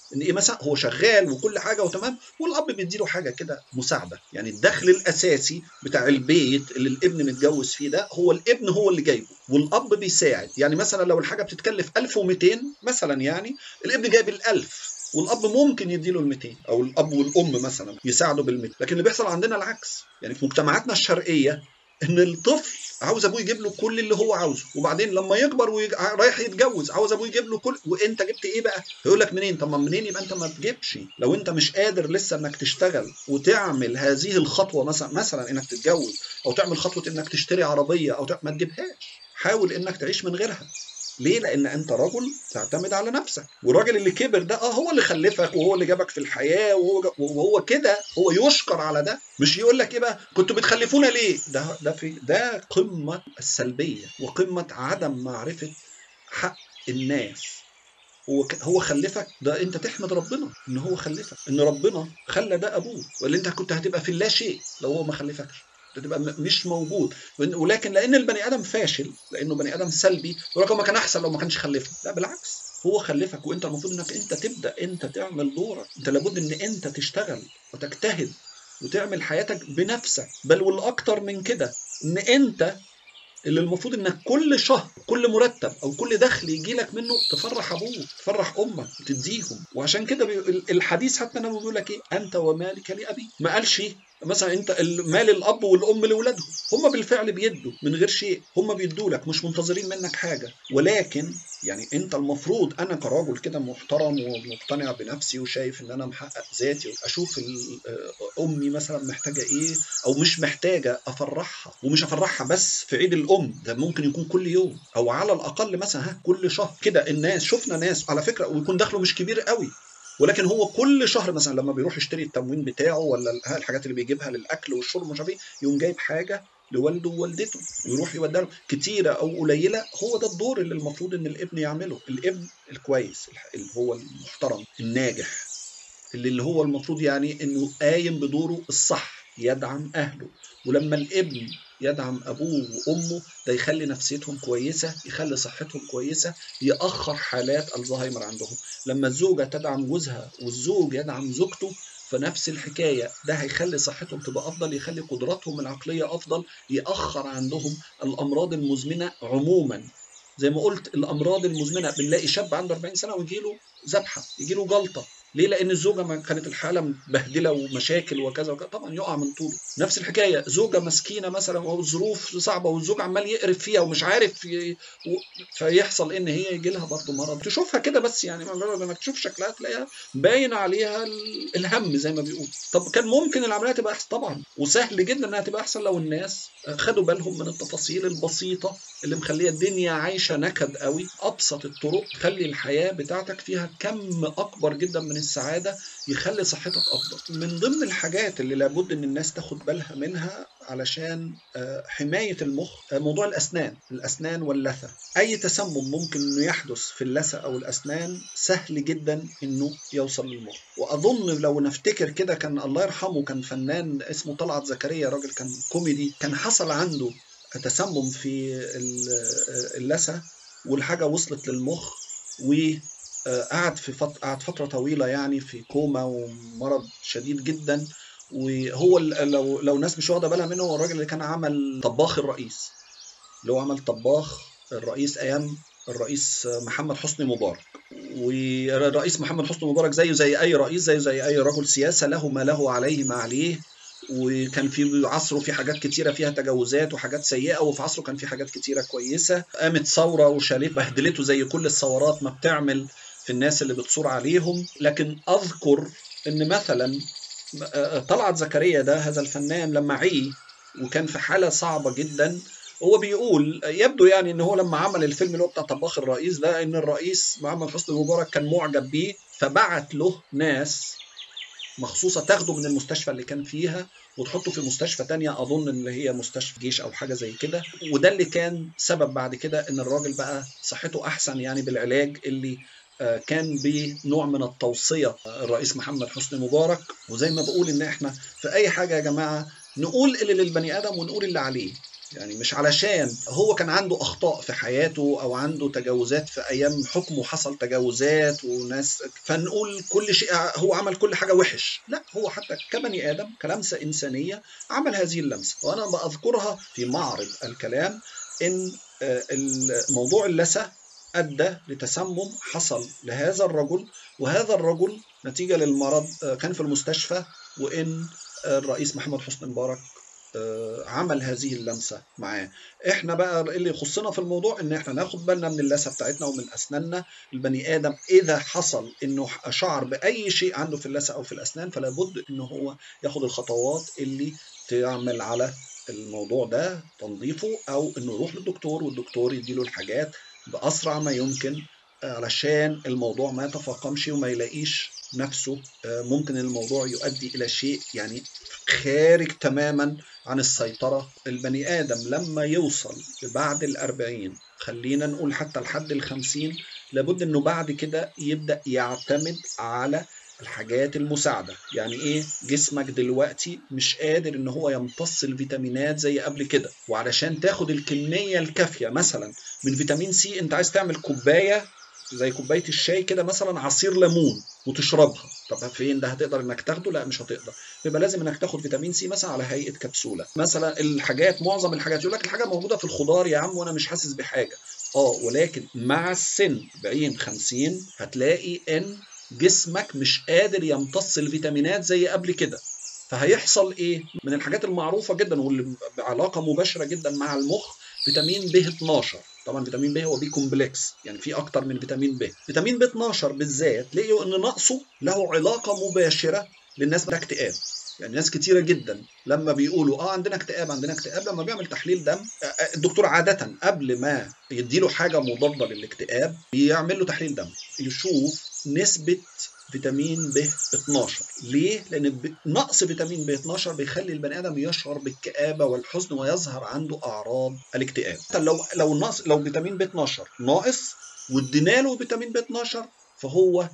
ان ايه مثلا هو شغال وكل حاجه وتمام والاب بيديله حاجه كده مساعده يعني الدخل الاساسي بتاع البيت اللي الابن متجوز فيه ده هو الابن هو اللي جايبه والاب بيساعد يعني مثلا لو الحاجه بتتكلف 1200 مثلا يعني الابن جايب ال1000 والاب ممكن يديله ال 200 او الاب والام مثلا يساعدوا بال 200 لكن اللي بيحصل عندنا العكس يعني في مجتمعاتنا الشرقيه ان الطفل عاوز ابوه يجيب له كل اللي هو عاوزه وبعدين لما يكبر ورايح يتجوز عاوز ابوه يجيب له كل وانت جبت ايه بقى يقول لك منين طب ما منين يبقى انت ما تجيبش لو انت مش قادر لسه انك تشتغل وتعمل هذه الخطوه مثلا مثلا انك تتجوز او تعمل خطوه انك تشتري عربيه او ما تجيبهاش حاول انك تعيش من غيرها ليه؟ لأن أنت رجل تعتمد على نفسك، والراجل اللي كبر ده اه هو اللي خلفك وهو اللي جابك في الحياة وهو, وهو كده هو يشكر على ده، مش يقول لك إيه بقى كنتوا بتخلفونا ليه؟ ده ده في ده قمة السلبية وقمة عدم معرفة حق الناس. هو هو خلفك ده انت تحمد ربنا ان هو خلفك ان ربنا خلى ده ابوه ولا انت كنت هتبقى في اللا شيء لو هو ما خلفكش تبقى مش موجود ولكن لان البني ادم فاشل لانه بني ادم سلبي يقول لك ما كان احسن لو ما كانش خلفني لا بالعكس هو خلفك وانت المفروض انك انت تبدا انت تعمل دورك انت لابد ان انت تشتغل وتجتهد وتعمل حياتك بنفسك بل والاكتر من كده ان انت اللي المفروض انك كل شهر كل مرتب او كل دخل يجي لك منه تفرح ابوك تفرح امك تديهم وعشان كده الحديث حتى انا بيقول لك ايه انت ومالك لابي ما قالش مثلا انت مال الاب والام لاولادهم هم بالفعل بيدوا من غير شيء هم بيدوا لك مش منتظرين منك حاجه ولكن يعني انت المفروض انا كراجل كده محترم ومقتنع بنفسي وشايف ان انا محقق ذاتي اشوف امي مثلا محتاجه ايه او مش محتاجه افرحها ومش افرحها بس في عيد الام ده ممكن يكون كل يوم او على الاقل مثلا ها كل شهر كده الناس شفنا ناس على فكره ويكون دخله مش كبير قوي ولكن هو كل شهر مثلا لما بيروح يشتري التموين بتاعه ولا الحاجات اللي بيجيبها للاكل والشرب مش عارف ايه يقوم جايب حاجه لوالده ووالدته يروح يوديها كتيره او قليله هو ده الدور اللي المفروض ان الابن يعمله الابن الكويس اللي هو المحترم الناجح اللي, اللي هو المفروض يعني انه قايم بدوره الصح يدعم اهله ولما الابن يدعم ابوه وامه ده يخلي نفسيتهم كويسه يخلي صحتهم كويسه ياخر حالات الزهايمر عندهم لما الزوجه تدعم جوزها والزوج يدعم زوجته فنفس الحكايه ده هيخلي صحتهم تبقى افضل يخلي قدراتهم العقليه افضل ياخر عندهم الامراض المزمنه عموما زي ما قلت الامراض المزمنه بنلاقي شاب عنده 40 سنه ويجي له ذبحه يجي له جلطه ليه؟ لأن الزوجة ما كانت الحالة مبهدلة ومشاكل وكذا وكذا طبعا يقع من طوله. نفس الحكاية زوجة مسكينة مثلا والظروف صعبة والزوج عمال يقرف فيها ومش عارف ي... و... فيحصل إن هي يجي لها برضه مرض. تشوفها كده بس يعني مجرد إنك تشوف شكلها تلاقيها باين عليها الهم زي ما بيقول. طب كان ممكن العملية تبقى أحسن طبعا وسهل جدا إنها تبقى أحسن لو الناس خدوا بالهم من التفاصيل البسيطة اللي مخليه الدنيا عايشه نكد قوي ابسط الطرق تخلي الحياه بتاعتك فيها كم اكبر جدا من السعاده يخلي صحتك افضل من ضمن الحاجات اللي لابد ان الناس تاخد بالها منها علشان حمايه المخ موضوع الاسنان الاسنان واللثه اي تسمم ممكن انه يحدث في اللثه او الاسنان سهل جدا انه يوصل للمخ واظن لو نفتكر كده كان الله يرحمه كان فنان اسمه طلعت زكريا راجل كان كوميدي كان حصل عنده تسمم في اللثة والحاجة وصلت للمخ وقعد في فت... قعد فترة طويلة يعني في كوما ومرض شديد جدا وهو لو لو ناس مش واخدة بالها منه هو الراجل اللي كان عمل طباخ الرئيس اللي هو عمل طباخ الرئيس أيام الرئيس محمد حسني مبارك والرئيس محمد حسني مبارك زيه زي أي رئيس زيه زي أي رجل سياسة له ما له عليه ما عليه وكان في عصره في حاجات كتيرة فيها تجاوزات وحاجات سيئة وفي عصره كان في حاجات كتيرة كويسة قامت ثورة وشاليه بهدلته زي كل الثورات ما بتعمل في الناس اللي بتصور عليهم لكن أذكر إن مثلا طلعت زكريا ده هذا الفنان لما عي وكان في حالة صعبة جدا هو بيقول يبدو يعني ان هو لما عمل الفيلم اللي هو بتاع طباخ الرئيس ده ان الرئيس محمد حسني مبارك كان معجب بيه فبعت له ناس مخصوصة تاخده من المستشفى اللي كان فيها وتحطه في مستشفى تانية أظن إن هي مستشفى جيش أو حاجة زي كده وده اللي كان سبب بعد كده إن الراجل بقى صحته أحسن يعني بالعلاج اللي كان بنوع من التوصية الرئيس محمد حسني مبارك وزي ما بقول إن إحنا في أي حاجة يا جماعة نقول اللي للبني آدم ونقول اللي عليه يعني مش علشان هو كان عنده اخطاء في حياته او عنده تجاوزات في ايام حكمه حصل تجاوزات وناس فنقول كل شيء هو عمل كل حاجه وحش لا هو حتى كبني ادم كلمسه انسانيه عمل هذه اللمسه وانا بذكرها في معرض الكلام ان موضوع اللثه ادى لتسمم حصل لهذا الرجل وهذا الرجل نتيجه للمرض كان في المستشفى وان الرئيس محمد حسني مبارك عمل هذه اللمسه معاه احنا بقى اللي يخصنا في الموضوع ان احنا ناخد بالنا من اللثه بتاعتنا ومن اسناننا البني ادم اذا حصل انه شعر باي شيء عنده في اللثه او في الاسنان فلا بد ان هو ياخد الخطوات اللي تعمل على الموضوع ده تنظيفه او انه يروح للدكتور والدكتور يديله الحاجات باسرع ما يمكن علشان الموضوع ما يتفاقمش وما يلاقيش نفسه ممكن الموضوع يؤدي الى شيء يعني خارج تماما عن السيطرة البني آدم لما يوصل بعد الأربعين خلينا نقول حتى لحد الخمسين لابد أنه بعد كده يبدأ يعتمد على الحاجات المساعدة يعني إيه جسمك دلوقتي مش قادر إن هو يمتص الفيتامينات زي قبل كده وعلشان تاخد الكمية الكافية مثلا من فيتامين سي أنت عايز تعمل كوباية زي كوبايه الشاي كده مثلا عصير ليمون وتشربها طب فين ده هتقدر انك تاخده لا مش هتقدر يبقى لازم انك تاخد فيتامين سي مثلا على هيئه كبسوله مثلا الحاجات معظم الحاجات يقول لك الحاجه موجوده في الخضار يا عم وانا مش حاسس بحاجه اه ولكن مع السن 40 50 هتلاقي ان جسمك مش قادر يمتص الفيتامينات زي قبل كده فهيحصل ايه من الحاجات المعروفه جدا واللي بعلاقه مباشره جدا مع المخ فيتامين ب 12 طبعا فيتامين ب هو بي كومبلكس يعني في اكتر من فيتامين ب فيتامين ب 12 بالذات لقيوا ان نقصه له علاقه مباشره للناس بتاع اكتئاب يعني ناس كتيرة جدا لما بيقولوا اه عندنا اكتئاب عندنا اكتئاب لما بيعمل تحليل دم الدكتور عادة قبل ما يديله حاجة مضادة للاكتئاب بيعمل له تحليل دم يشوف نسبة فيتامين ب 12 ليه؟ لأن نقص فيتامين ب 12 بيخلي البني آدم يشعر بالكآبة والحزن ويظهر عنده أعراض الاكتئاب حتى لو لو نقص لو فيتامين ب 12 ناقص وادينا له فيتامين ب 12 فهو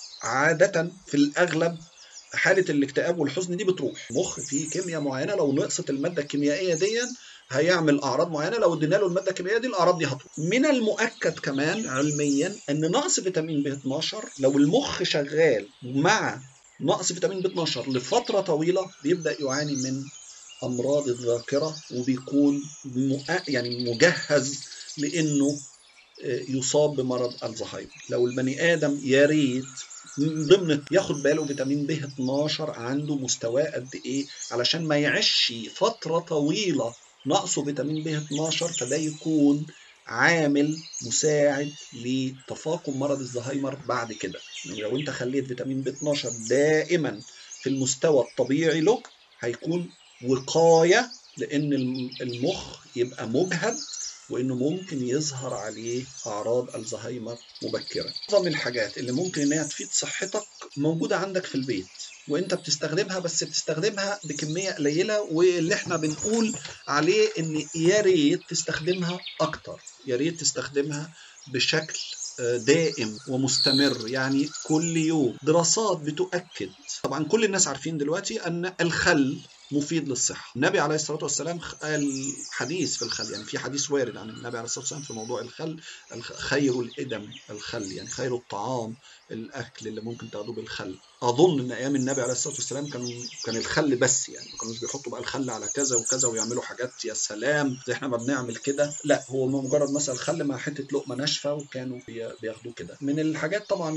عادة في الأغلب حالة الاكتئاب والحزن دي بتروح مخ فيه كيمياء معينة لو نقصت المادة الكيميائية دي هيعمل اعراض معينه لو ادينا له الماده الكيميائيه دي الاعراض دي هتروح من المؤكد كمان علميا ان نقص فيتامين ب 12 لو المخ شغال مع نقص فيتامين ب 12 لفتره طويله بيبدا يعاني من امراض الذاكره وبيكون يعني مجهز لانه يصاب بمرض الزهايمر لو البني ادم يا ريت ضمن ياخد باله فيتامين ب 12 عنده مستواه قد ايه علشان ما يعيش فتره طويله نقصه فيتامين ب 12 فده يكون عامل مساعد لتفاقم مرض الزهايمر بعد كده يعني لو انت خليت فيتامين ب 12 دائما في المستوى الطبيعي له هيكون وقايه لان المخ يبقى مجهد وانه ممكن يظهر عليه اعراض الزهايمر مبكرا معظم الحاجات اللي ممكن انها تفيد صحتك موجوده عندك في البيت وانت بتستخدمها بس بتستخدمها بكميه قليله واللي احنا بنقول عليه ان يا ريت تستخدمها اكتر يا ريت تستخدمها بشكل دائم ومستمر يعني كل يوم دراسات بتؤكد طبعا كل الناس عارفين دلوقتي ان الخل مفيد للصحة النبي عليه الصلاة والسلام قال حديث في الخل يعني في حديث وارد عن النبي عليه الصلاة والسلام في موضوع الخل خير الإدم الخل يعني خير الطعام الأكل اللي ممكن تاخدوه بالخل أظن إن أيام النبي عليه الصلاة والسلام كانوا كان الخل بس يعني ما كانوش بيحطوا بقى الخل على كذا وكذا ويعملوا حاجات يا سلام زي احنا ما بنعمل كده لا هو مجرد مثلا خل مع حتة لقمة ناشفة وكانوا بياخدوه كده من الحاجات طبعا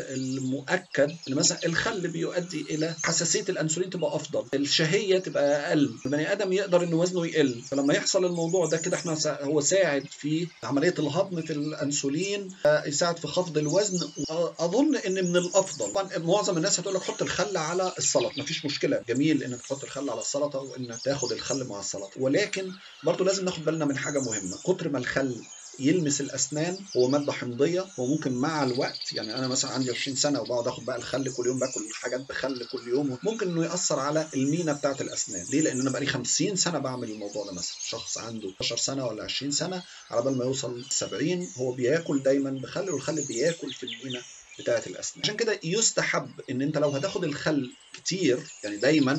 المؤكد إن مثلا الخل بيؤدي إلى حساسية الأنسولين تبقى أفضل الشهية تبقى اقل البني ادم يقدر ان وزنه يقل فلما يحصل الموضوع ده كده احنا سا... هو ساعد في عمليه الهضم في الانسولين يساعد في خفض الوزن اظن ان من الافضل طبعا معظم الناس هتقول لك حط الخل على السلطه مفيش مشكله جميل انك تحط الخل على السلطه وانك تاخد الخل مع السلطه ولكن برضه لازم ناخد بالنا من حاجه مهمه كتر ما الخل يلمس الاسنان هو ماده حمضيه وممكن مع الوقت يعني انا مثلا عندي 20 سنه وبقعد اخد بقى الخل كل يوم باكل حاجات بخل كل يوم ممكن انه ياثر على المينا بتاعه الاسنان ليه لان انا بقالي 50 سنه بعمل الموضوع ده مثلا شخص عنده 12 سنه ولا 20 سنه على بال ما يوصل 70 هو بياكل دايما بخل والخل بياكل في المينا بتاعه الاسنان عشان كده يستحب ان انت لو هتاخد الخل كتير يعني دايما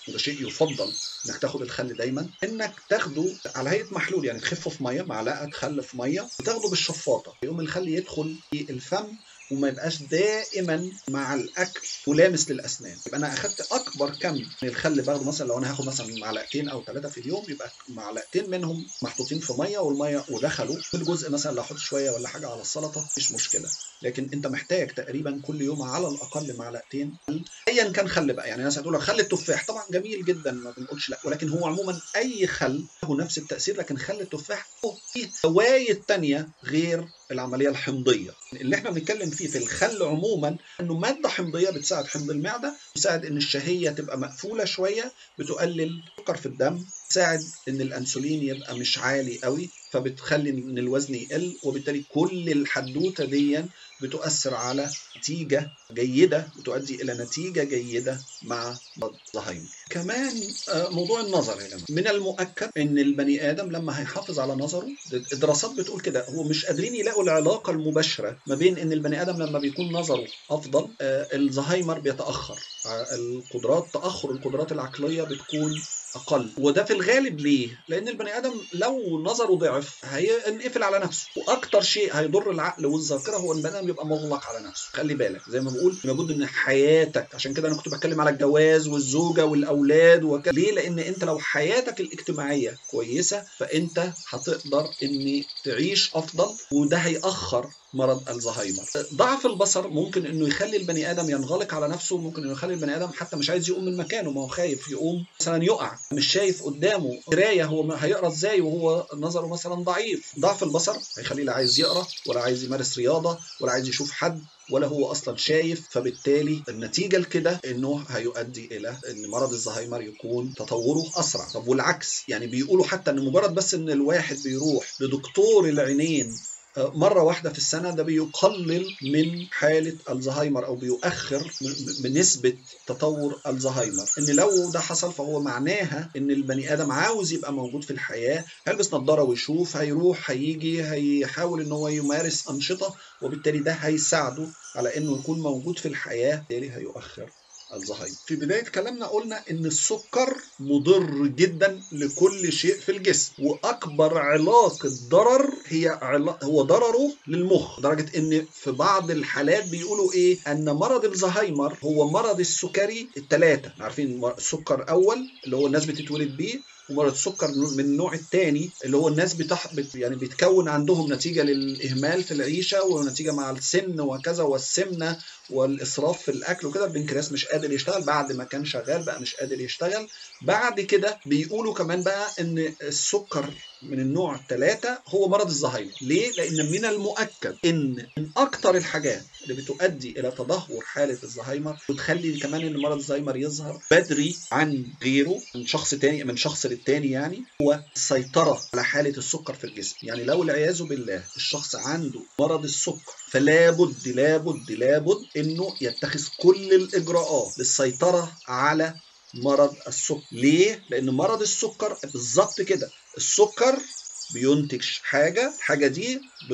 وده شيء يفضل انك تاخد الخل دايما انك تاخده على هيئه محلول يعني تخفه في ميه معلقه خل في ميه وتاخده بالشفاطه يقوم الخل يدخل في الفم وما يبقاش دائما مع الاكل ولامس للاسنان يبقى انا اخدت اكبر كم من الخل باخده مثلا لو انا هاخد مثلا معلقتين او ثلاثه في اليوم يبقى معلقتين منهم محطوطين في ميه والميه ودخلوا الجزء مثلا لو احط شويه ولا حاجه على السلطه مفيش مشكله لكن انت محتاج تقريبا كل يوم على الاقل معلقتين ايا كان خل بقى يعني الناس هتقول خل التفاح طبعا جميل جدا ما بنقولش لا ولكن هو عموما اي خل له نفس التاثير لكن خل التفاح فيه فوائد تانية غير العمليه الحمضيه اللي احنا بنتكلم فيه في الخل عموما انه ماده حمضيه بتساعد حمض المعده بتساعد ان الشهيه تبقى مقفوله شويه بتقلل السكر في الدم بتساعد ان الانسولين يبقى مش عالي قوي فبتخلي ان الوزن يقل وبالتالي كل الحدوته دي بتؤثر على نتيجه جيده بتؤدي الى نتيجه جيده مع الزهايمر. كمان موضوع النظر يا جماعه من المؤكد ان البني ادم لما هيحافظ على نظره الدراسات بتقول كده هو مش قادرين يلاقوا العلاقه المباشره ما بين ان البني ادم لما بيكون نظره افضل الزهايمر بيتاخر القدرات تاخر القدرات العقليه بتكون اقل وده في الغالب ليه لان البني ادم لو نظره ضعف هينقفل على نفسه واكتر شيء هيضر العقل والذاكره هو ان البني ادم يبقى مغلق على نفسه خلي بالك زي ما بقول لابد ان حياتك عشان كده انا كنت بتكلم على الجواز والزوجه والاولاد وكذا ليه لان انت لو حياتك الاجتماعيه كويسه فانت هتقدر ان تعيش افضل وده هيأخر مرض الزهايمر ضعف البصر ممكن انه يخلي البني ادم ينغلق على نفسه ممكن انه يخلي البني ادم حتى مش عايز يقوم من مكانه ما هو خايف يقوم مثلا يقع مش شايف قدامه قرايه هو هيقرا ازاي وهو نظره مثلا ضعيف ضعف البصر هيخليه لا عايز يقرا ولا عايز يمارس رياضه ولا عايز يشوف حد ولا هو اصلا شايف فبالتالي النتيجه لكده انه هيؤدي الى ان مرض الزهايمر يكون تطوره اسرع طب والعكس يعني بيقولوا حتى ان مجرد بس ان الواحد بيروح لدكتور العينين مرة واحدة في السنة ده بيقلل من حالة الزهايمر أو بيؤخر من نسبة تطور الزهايمر إن لو ده حصل فهو معناها إن البني آدم عاوز يبقى موجود في الحياة هيلبس نظارة ويشوف هيروح هيجي هيحاول إن هو يمارس أنشطة وبالتالي ده هيساعده على إنه يكون موجود في الحياة بالتالي هيؤخر الزهايمر في بداية كلامنا قلنا إن السكر مضر جدا لكل شيء في الجسم وأكبر علاقة ضرر هي علا... هو ضرره للمخ لدرجة إن في بعض الحالات بيقولوا إيه أن مرض الزهايمر هو مرض السكري الثلاثة عارفين السكر أول اللي هو الناس بتتولد بيه ومرض السكر من النوع الثاني اللي هو الناس بتح... بت... يعني بيتكون عندهم نتيجه للاهمال في العيشه ونتيجه مع السن وكذا والسمنه والاسراف في الاكل وكده البنكرياس مش قادر يشتغل بعد ما كان شغال بقى مش قادر يشتغل بعد كده بيقولوا كمان بقى ان السكر من النوع الثلاثة هو مرض الزهايمر ليه؟ لأن من المؤكد إن من أكتر الحاجات اللي بتؤدي إلى تدهور حالة الزهايمر وتخلي كمان إن مرض الزهايمر يظهر بدري عن غيره من شخص تاني من شخص للتاني يعني هو السيطرة على حالة السكر في الجسم يعني لو والعياذ بالله الشخص عنده مرض السكر فلا بد لابد لابد إنه يتخذ كل الإجراءات للسيطرة على مرض السكر ليه؟ لأن مرض السكر بالظبط كده السكر بينتج حاجة الحاجة دي بت...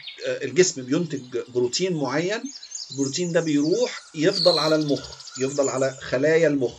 الجسم بينتج بروتين معين البروتين ده بيروح يفضل على المخ يفضل على خلايا المخ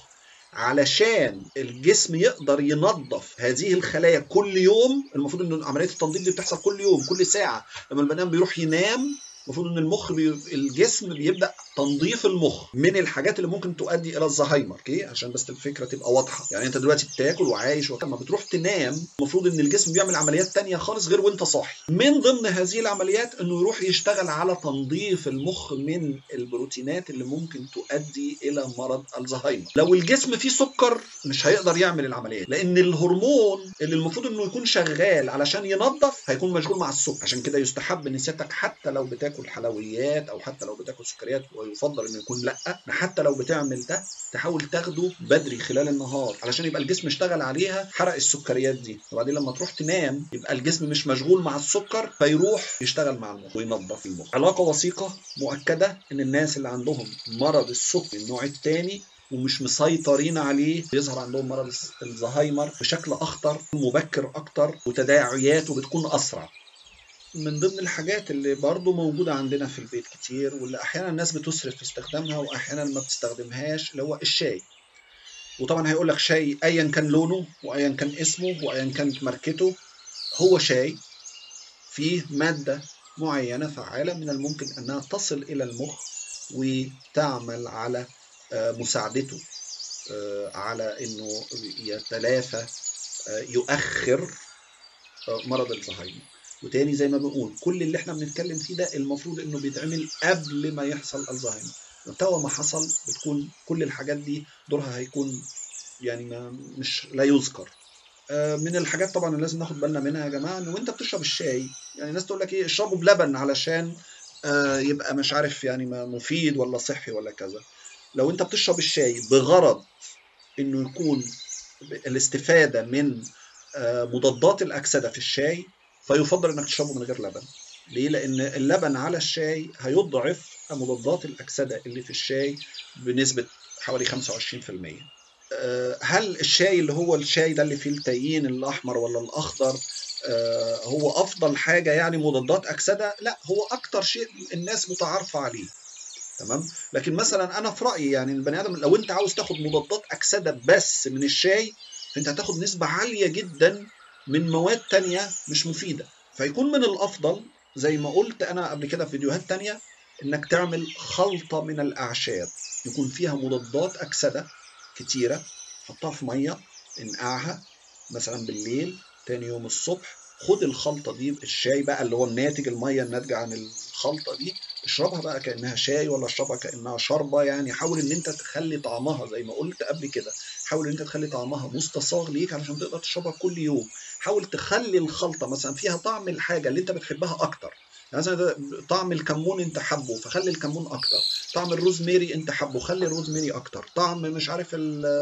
علشان الجسم يقدر ينظف هذه الخلايا كل يوم المفروض ان عمليه التنظيف دي بتحصل كل يوم كل ساعه لما البني ادم بيروح ينام المفروض ان المخ بي... الجسم بيبدا تنظيف المخ من الحاجات اللي ممكن تؤدي الى الزهايمر اوكي عشان بس الفكره تبقى واضحه يعني انت دلوقتي بتاكل وعايش ولما بتروح تنام المفروض ان الجسم بيعمل عمليات تانية خالص غير وانت صاحي من ضمن هذه العمليات انه يروح يشتغل على تنظيف المخ من البروتينات اللي ممكن تؤدي الى مرض الزهايمر لو الجسم فيه سكر مش هيقدر يعمل العمليات لان الهرمون اللي المفروض انه يكون شغال علشان ينظف هيكون مشغول مع السكر عشان كده يستحب ان سيادتك حتى لو بتاكل حلويات او حتى لو بتاكل سكريات ويفضل انه يكون لا حتى لو بتعمل ده تحاول تاخده بدري خلال النهار علشان يبقى الجسم اشتغل عليها حرق السكريات دي وبعدين لما تروح تنام يبقى الجسم مش مشغول مع السكر فيروح يشتغل مع المخ وينظف المخ علاقه وثيقه مؤكده ان الناس اللي عندهم مرض السكر النوع الثاني ومش مسيطرين عليه بيظهر عندهم مرض الزهايمر بشكل اخطر مبكر اكتر وتداعياته بتكون اسرع من ضمن الحاجات اللي برضو موجودة عندنا في البيت كتير واللي أحيانا الناس بتسرف في استخدامها وأحيانا ما بتستخدمهاش اللي هو الشاي وطبعا هيقول لك شاي ايا كان لونه وايا كان اسمه وايا كانت ماركته هو شاي فيه ماده معينه فعاله من الممكن انها تصل الى المخ وتعمل على مساعدته على انه يتلافى يؤخر مرض الزهايمر وتاني زي ما بنقول كل اللي احنا بنتكلم فيه ده المفروض انه بيتعمل قبل ما يحصل الزهايمر تو ما حصل بتكون كل الحاجات دي دورها هيكون يعني ما مش لا يذكر من الحاجات طبعا اللي لازم ناخد بالنا منها يا جماعه ان وانت بتشرب الشاي يعني الناس تقول لك ايه اشربه بلبن علشان يبقى مش عارف يعني ما مفيد ولا صحي ولا كذا لو انت بتشرب الشاي بغرض انه يكون الاستفاده من مضادات الاكسده في الشاي فيفضل انك تشربه من غير لبن ليه لان اللبن على الشاي هيضعف مضادات الاكسده اللي في الشاي بنسبه حوالي 25% هل الشاي اللي هو الشاي ده اللي فيه التايين الاحمر ولا الاخضر هو افضل حاجه يعني مضادات اكسده لا هو اكتر شيء الناس متعارفه عليه تمام لكن مثلا انا في رايي يعني البني ادم لو انت عاوز تاخد مضادات اكسده بس من الشاي فانت هتاخد نسبه عاليه جدا من مواد تانية مش مفيده فيكون من الافضل زي ما قلت انا قبل كده في فيديوهات تانية انك تعمل خلطه من الاعشاب يكون فيها مضادات اكسده كتيره حطها في ميه انقعها مثلا بالليل تاني يوم الصبح خد الخلطه دي الشاي بقى اللي هو الناتج الميه الناتجه عن الخلطه دي اشربها بقى كانها شاي ولا اشربها كانها شوربه يعني حاول ان انت تخلي طعمها زي ما قلت قبل كده حاول ان انت تخلي طعمها مستصاغ ليك علشان تقدر تشربها كل يوم حاول تخلي الخلطه مثلا فيها طعم الحاجه اللي انت بتحبها اكتر يعني مثلا طعم الكمون انت حبه فخلي الكمون اكتر طعم الروزميري انت حبه خلي الروزميري اكتر طعم مش عارف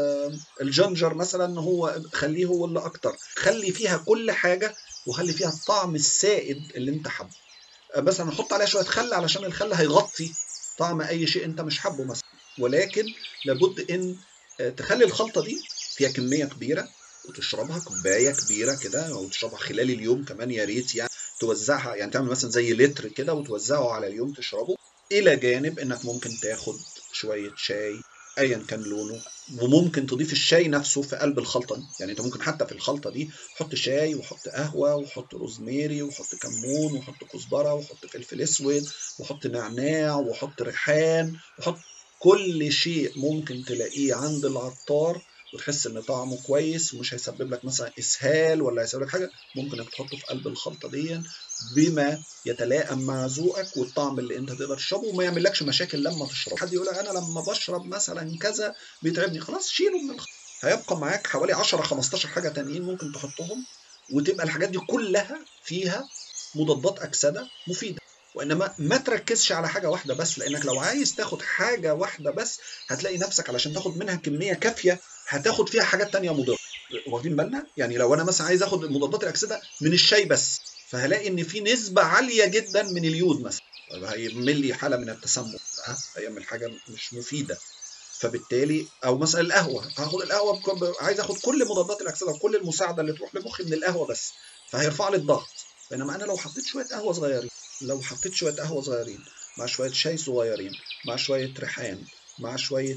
الجنجر مثلا هو خليه هو اللي اكتر خلي فيها كل حاجه وخلي فيها الطعم السائد اللي انت حبه بس هنحط عليها شويه خل علشان الخل هيغطي طعم اي شيء انت مش حابه مثلا ولكن لابد ان تخلي الخلطه دي فيها كميه كبيره وتشربها كوبايه كبيره كده وتشربها خلال اليوم كمان يا ريت يعني توزعها يعني تعمل مثلا زي لتر كده وتوزعه على اليوم تشربه الى جانب انك ممكن تاخد شويه شاي ايا كان لونه وممكن تضيف الشاي نفسه في قلب الخلطه دي يعني انت ممكن حتى في الخلطه دي حط شاي وحط قهوه وحط روزميري وحط كمون وحط كزبره وحط فلفل اسود وحط نعناع وحط ريحان وحط كل شيء ممكن تلاقيه عند العطار وتحس ان طعمه كويس ومش هيسبب لك مثلا اسهال ولا هيسبب لك حاجه ممكن انك تحطه في قلب الخلطه دي بما يتلائم مع ذوقك والطعم اللي انت تقدر تشربه وما يعملكش مشاكل لما تشرب حد يقول لك انا لما بشرب مثلا كذا بيتعبني خلاص شيله من الخلطه هيبقى معاك حوالي 10 15 حاجه تانيين ممكن تحطهم وتبقى الحاجات دي كلها فيها مضادات اكسده مفيده وانما ما تركزش على حاجه واحده بس لانك لو عايز تاخد حاجه واحده بس هتلاقي نفسك علشان تاخد منها كميه كافيه هتاخد فيها حاجات تانية مضره واخدين بالنا يعني لو انا مثلا عايز اخد مضادات الاكسده من الشاي بس فهلاقي ان في نسبه عاليه جدا من اليود مثلا هيعمل لي حاله من التسمم هيعمل حاجه مش مفيده فبالتالي او مثلا القهوه هاخد القهوه عايز اخد كل مضادات الاكسده وكل المساعده اللي تروح لمخي من القهوه بس فهيرفع لي الضغط بينما انا لو حطيت شويه قهوه صغيرين لو حطيت شويه قهوه صغيرين مع شويه شاي صغيرين مع شويه ريحان مع شويه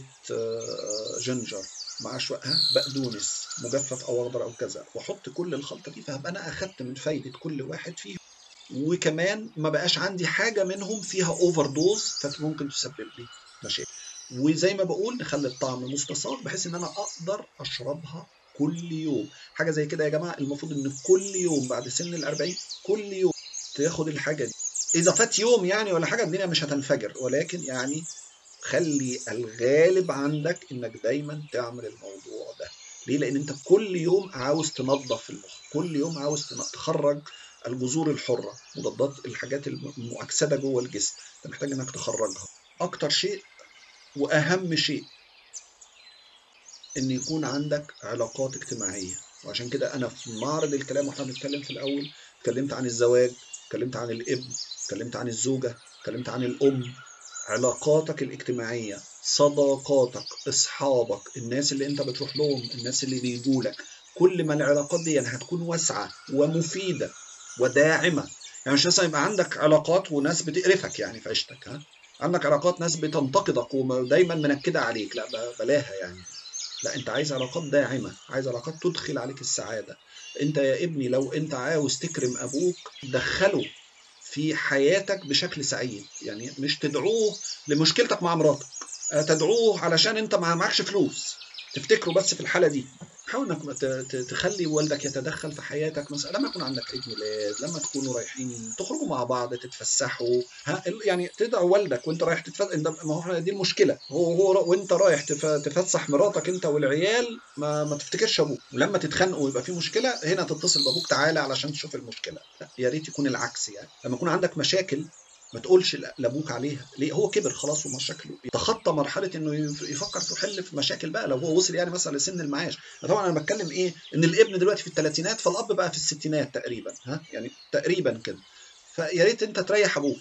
جنجر مع شويه بقدونس مجفف او اخضر او كذا واحط كل الخلطه دي فهبقى انا اخدت من فايده كل واحد فيهم وكمان ما بقاش عندي حاجه منهم فيها اوفر دوز فممكن تسبب لي مشاكل وزي ما بقول نخلي الطعم مستصاغ بحيث ان انا اقدر اشربها كل يوم حاجه زي كده يا جماعه المفروض ان كل يوم بعد سن ال40 كل يوم تاخد الحاجه دي اذا فات يوم يعني ولا حاجه الدنيا مش هتنفجر ولكن يعني خلي الغالب عندك انك دايما تعمل الموضوع ده ليه لان انت كل يوم عاوز تنظف المخ كل يوم عاوز تخرج الجذور الحره مضادات الحاجات المؤكسده جوه الجسم انت محتاج انك تخرجها اكتر شيء واهم شيء ان يكون عندك علاقات اجتماعيه وعشان كده انا في معرض الكلام واحنا بنتكلم في الاول اتكلمت عن الزواج اتكلمت عن الابن اتكلمت عن الزوجه اتكلمت عن الام علاقاتك الاجتماعية صداقاتك اصحابك الناس اللي انت بتروح لهم الناس اللي بيجوا لك كل ما العلاقات دي يعني هتكون واسعة ومفيدة وداعمة يعني مش مثلا يبقى عندك علاقات وناس بتقرفك يعني في عيشتك ها عندك علاقات ناس بتنتقدك ودايما منكدة عليك لا بلاها يعني لا انت عايز علاقات داعمه عايز علاقات تدخل عليك السعاده انت يا ابني لو انت عاوز تكرم ابوك دخله في حياتك بشكل سعيد يعني مش تدعوه لمشكلتك مع مراتك آه، تدعوه علشان انت ما معكش فلوس تفتكروا بس في الحاله دي حاول انك ت- ت- تخلي والدك يتدخل في حياتك مثلا لما يكون عندك عيد ميلاد لما تكونوا رايحين تخرجوا مع بعض تتفسحوا ها ال- يعني تدعو والدك وانت رايح تتفسح انت ما هو احنا دي المشكله هو هو را- وانت رايح تف- تفسح مراتك انت والعيال ما, ما تفتكرش ابوك ولما تتخانقوا ويبقى في مشكله هنا تتصل بابوك تعالى علشان تشوف المشكله لا يا ريت يكون العكس يعني لما يكون عندك مشاكل ما تقولش ل- لابوك عليها ليه هو كبر خلاص ومشاكله تخطى مرحله انه يف- يفكر في حل في مشاكل بقى لو هو وصل يعني مثلا لسن المعاش طبعا انا بتكلم ايه ان الابن دلوقتي في الثلاثينات فالاب بقى في الستينات تقريبا ها يعني تقريبا كده فيا ريت انت تريح ابوك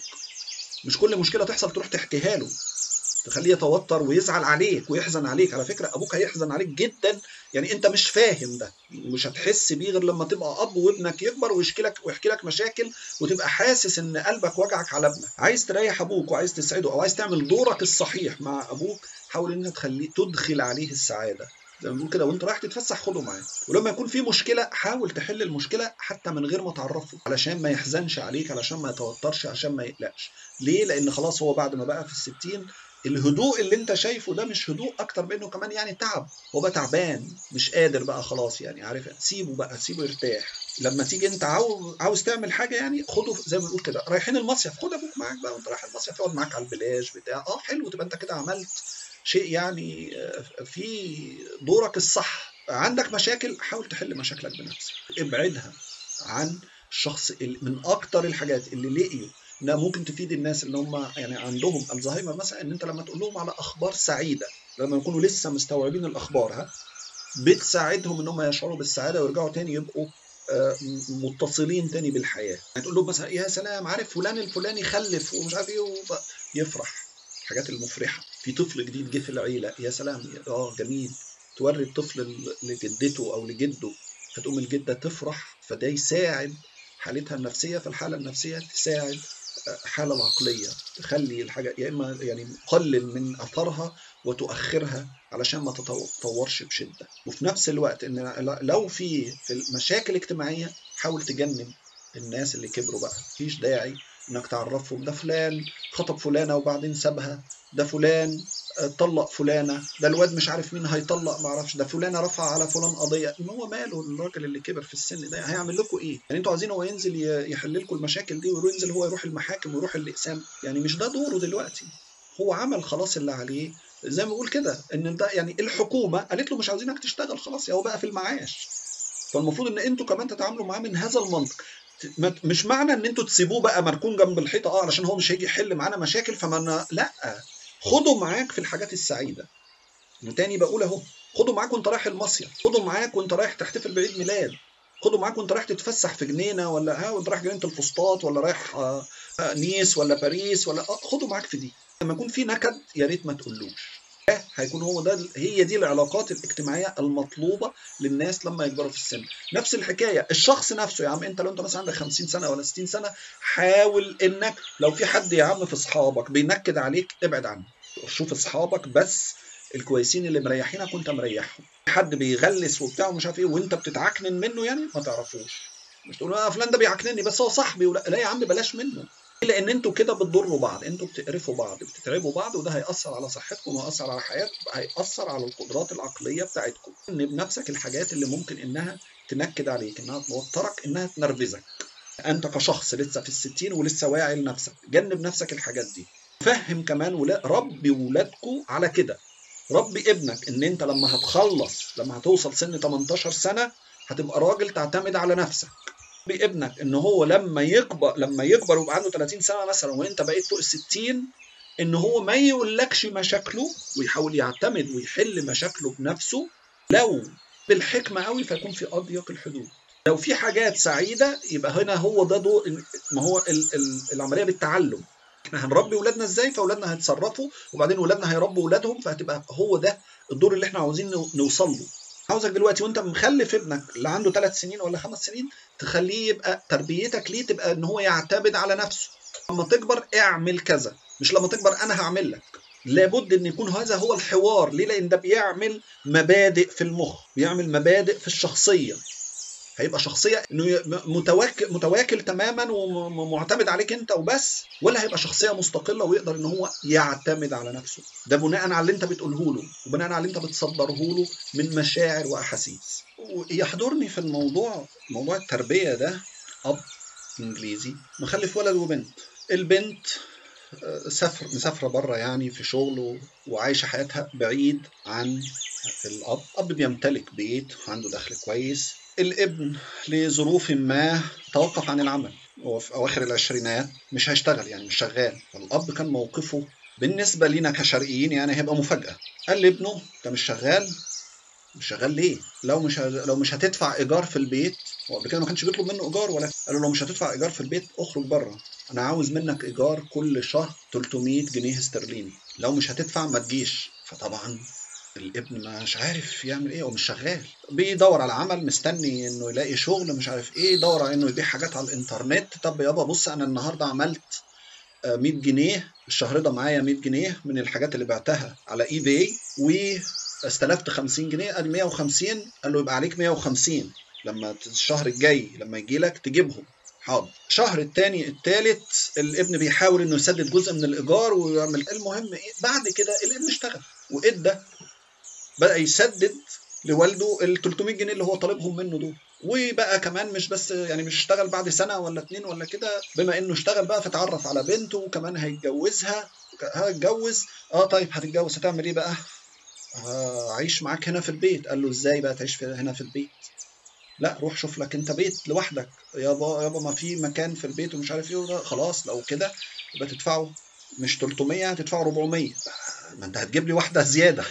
مش كل مشكله تحصل تروح تحكيها له تخليه يتوتر ويزعل عليك ويحزن عليك على فكره ابوك هيحزن عليك جدا يعني انت مش فاهم ده مش هتحس بيه غير لما تبقى اب وابنك يكبر ويشكي لك ويحكي لك مشاكل وتبقى حاسس ان قلبك وجعك على ابنك عايز تريح ابوك وعايز تسعده او عايز تعمل دورك الصحيح مع ابوك حاول ان انت تخليه تدخل عليه السعاده زي ما بنقول كده وانت رايح تتفسح خده معاك ولما يكون في مشكله حاول تحل المشكله حتى من غير ما تعرفه علشان ما يحزنش عليك علشان ما يتوترش عشان ما يقلقش ليه لان خلاص هو بعد ما بقى في الستين الهدوء اللي انت شايفه ده مش هدوء اكتر منه كمان يعني تعب هو بقى تعبان مش قادر بقى خلاص يعني عارف سيبه بقى سيبه يرتاح لما تيجي انت عاوز عاوز تعمل حاجه يعني خده زي ما بنقول كده رايحين المصيف خد ابوك معاك بقى وانت رايح المصيف يقعد معاك على البلاج بتاع اه حلو تبقى انت كده عملت شيء يعني آه، في دورك الصح عندك مشاكل حاول تحل مشاكلك بنفسك ابعدها عن الشخص اللي من اكتر الحاجات اللي لقيوا انها ممكن تفيد الناس اللي هم يعني عندهم الزهايمر مثلا ان انت لما تقول لهم على اخبار سعيده لما يكونوا لسه مستوعبين الاخبار ها بتساعدهم ان هم يشعروا بالسعاده ويرجعوا تاني يبقوا آه، م- متصلين تاني بالحياه يعني تقول له مثلا يا سلام عارف فلان الفلاني خلف ومش عارف ايه وب- يفرح الحاجات المفرحه في طفل جديد جه في العيله يا سلام اه جميل توري الطفل ل- لجدته او لجده فتقوم الجده تفرح فده يساعد حالتها النفسيه فالحاله النفسيه تساعد آه، الحاله العقليه تخلي الحاجه يا اما يعني قلل من اثرها وتؤخرها علشان ما تتطورش بشده وفي نفس الوقت ان لو في في المشاكل الاجتماعيه حاول تجنب الناس اللي كبروا بقى مفيش داعي انك تعرفهم ده فلان خطب فلانه وبعدين سابها ده فلان آه، طلق فلانه ده الواد مش عارف مين هيطلق ما اعرفش ده فلانه رفع على فلان قضيه ان هو ماله الراجل اللي كبر في السن ده هيعمل لكم ايه يعني انتوا عايزين هو ينزل ي- يحل لكم المشاكل دي وينزل هو يروح المحاكم ويروح الاقسام يعني مش ده دوره دلوقتي هو عمل خلاص اللي عليه زي ما بقول كده ان ده يعني الحكومه قالت له مش عاوزينك تشتغل خلاص يا هو بقى في المعاش فالمفروض ان انتوا كمان تتعاملوا معاه من هذا المنطق ما- مش معنى ان انتوا تسيبوه بقى مركون جنب الحيطه اه علشان هو مش هيجي يحل معانا مشاكل فما لا خده معاك في الحاجات السعيده وتاني بقول اهو خده معاك وانت رايح المصيف خده معاك وانت رايح تحتفل بعيد ميلاد خده معاك وانت رايح تتفسح في جنينه ولا ها وانت رايح جنينه الفسطاط ولا رايح آه، آه، نيس ولا باريس ولا آه خده معاك في دي لما يكون في نكد يا ريت ما تقولوش ده هيكون هو ده هي دي العلاقات الاجتماعيه المطلوبه للناس لما يكبروا في السن نفس الحكايه الشخص نفسه يا عم انت لو انت مثلا عندك 50 سنه ولا 60 سنه حاول انك لو في حد يا عم في اصحابك بينكد عليك ابعد عنه شوف اصحابك بس الكويسين اللي مريحينك وانت مريحهم حد بيغلس وبتاع ومش عارف ايه وانت بتتعكنن منه يعني ما تعرفوش مش تقول اه فلان ده بيعكنني بس هو صاحبي ولا لا يا عم بلاش منه لان انتوا كده بتضروا بعض انتوا بتقرفوا بعض بتتعبوا بعض وده هيأثر على صحتكم وهيأثر على حياتكم هيأثر على القدرات العقلية بتاعتكم ان بنفسك الحاجات اللي ممكن انها تنكد عليك انها توترك انها تنرفزك انت كشخص لسه في الستين ولسه واعي لنفسك جنب نفسك الحاجات دي فهم كمان ولا ربي ولادكم على كده ربي ابنك ان انت لما هتخلص لما هتوصل سن 18 سنة هتبقى راجل تعتمد على نفسك ربي ابنك ان هو لما يكبر لما يكبر ويبقى عنده 30 سنة مثلا وانت بقيت فوق ال 60 ان هو ما يقولكش مشاكله ويحاول يعتمد ويحل مشاكله بنفسه لو بالحكمة قوي فيكون في اضيق الحدود لو في حاجات سعيدة يبقى هنا هو ده دور ما هو ال ال العملية بالتعلم احنا هنربي ولادنا ازاي فاولادنا هيتصرفوا وبعدين ولادنا هيربوا ولادهم فهتبقى هو ده الدور اللي احنا عاوزين نو- نوصل له عاوزك دلوقتي وانت مخلف ابنك اللي عنده ثلاث سنين ولا خمس سنين تخليه يبقى تربيتك ليه تبقى ان هو يعتمد على نفسه لما تكبر اعمل كذا مش لما تكبر انا هعمل لك لابد ان يكون هذا هو الحوار ليه لان ده بيعمل مبادئ في المخ بيعمل مبادئ في الشخصيه هيبقى شخصيه انه متواكل متواكل تماما ومعتمد عليك انت وبس ولا هيبقى شخصيه مستقله ويقدر ان هو يعتمد على نفسه ده بناء على اللي انت بتقوله له وبناء على اللي انت بتصدره له من مشاعر واحاسيس يحضرني في الموضوع موضوع التربيه ده اب انجليزي مخلف ولد وبنت البنت سافر مسافره بره يعني في شغل وعايشه حياتها بعيد عن الاب اب بيمتلك بيت عنده دخل كويس الابن لظروف ما توقف عن العمل هو في اواخر العشرينات مش هيشتغل يعني مش شغال فالاب كان موقفه بالنسبه لينا كشرقيين يعني هيبقى مفاجاه قال لابنه انت مش شغال مش شغال ليه؟ لو مش لو مش هتدفع ايجار في البيت هو قبل كده ما كانش بيطلب منه ايجار ولا قال له لو مش هتدفع ايجار في البيت اخرج بره انا عاوز منك ايجار كل شهر 300 جنيه استرليني لو مش هتدفع ما تجيش فطبعا الابن مش عارف يعمل ايه ومش شغال بيدور على عمل مستني انه يلاقي شغل مش عارف ايه يدور على انه يبيع حاجات على الانترنت طب يابا بص انا النهارده عملت 100 جنيه الشهر ده معايا 100 جنيه من الحاجات اللي بعتها على اي باي واستلفت 50 جنيه قال 150 قال له يبقى عليك 150 لما الشهر الجاي لما يجي لك تجيبهم حاضر الشهر الثاني الثالث الابن بيحاول انه يسدد جزء من الايجار ويعمل المهم ايه بعد كده الابن اشتغل وادى بدا يسدد لوالده ال 300 جنيه اللي هو طالبهم منه دول وبقى كمان مش بس يعني مش اشتغل بعد سنه ولا اتنين ولا كده بما انه اشتغل بقى فتعرف على بنته وكمان هيتجوزها هتجوز اه طيب هتتجوز هتعمل ايه بقى؟ هعيش معاك هنا في البيت قال له ازاي بقى تعيش هنا في البيت؟ لا روح شوف لك انت بيت لوحدك يابا يابا ما في مكان في البيت ومش عارف ايه خلاص لو كده يبقى تدفعوا مش 300 هتدفعوا 400 ما انت هتجيب لي واحده زياده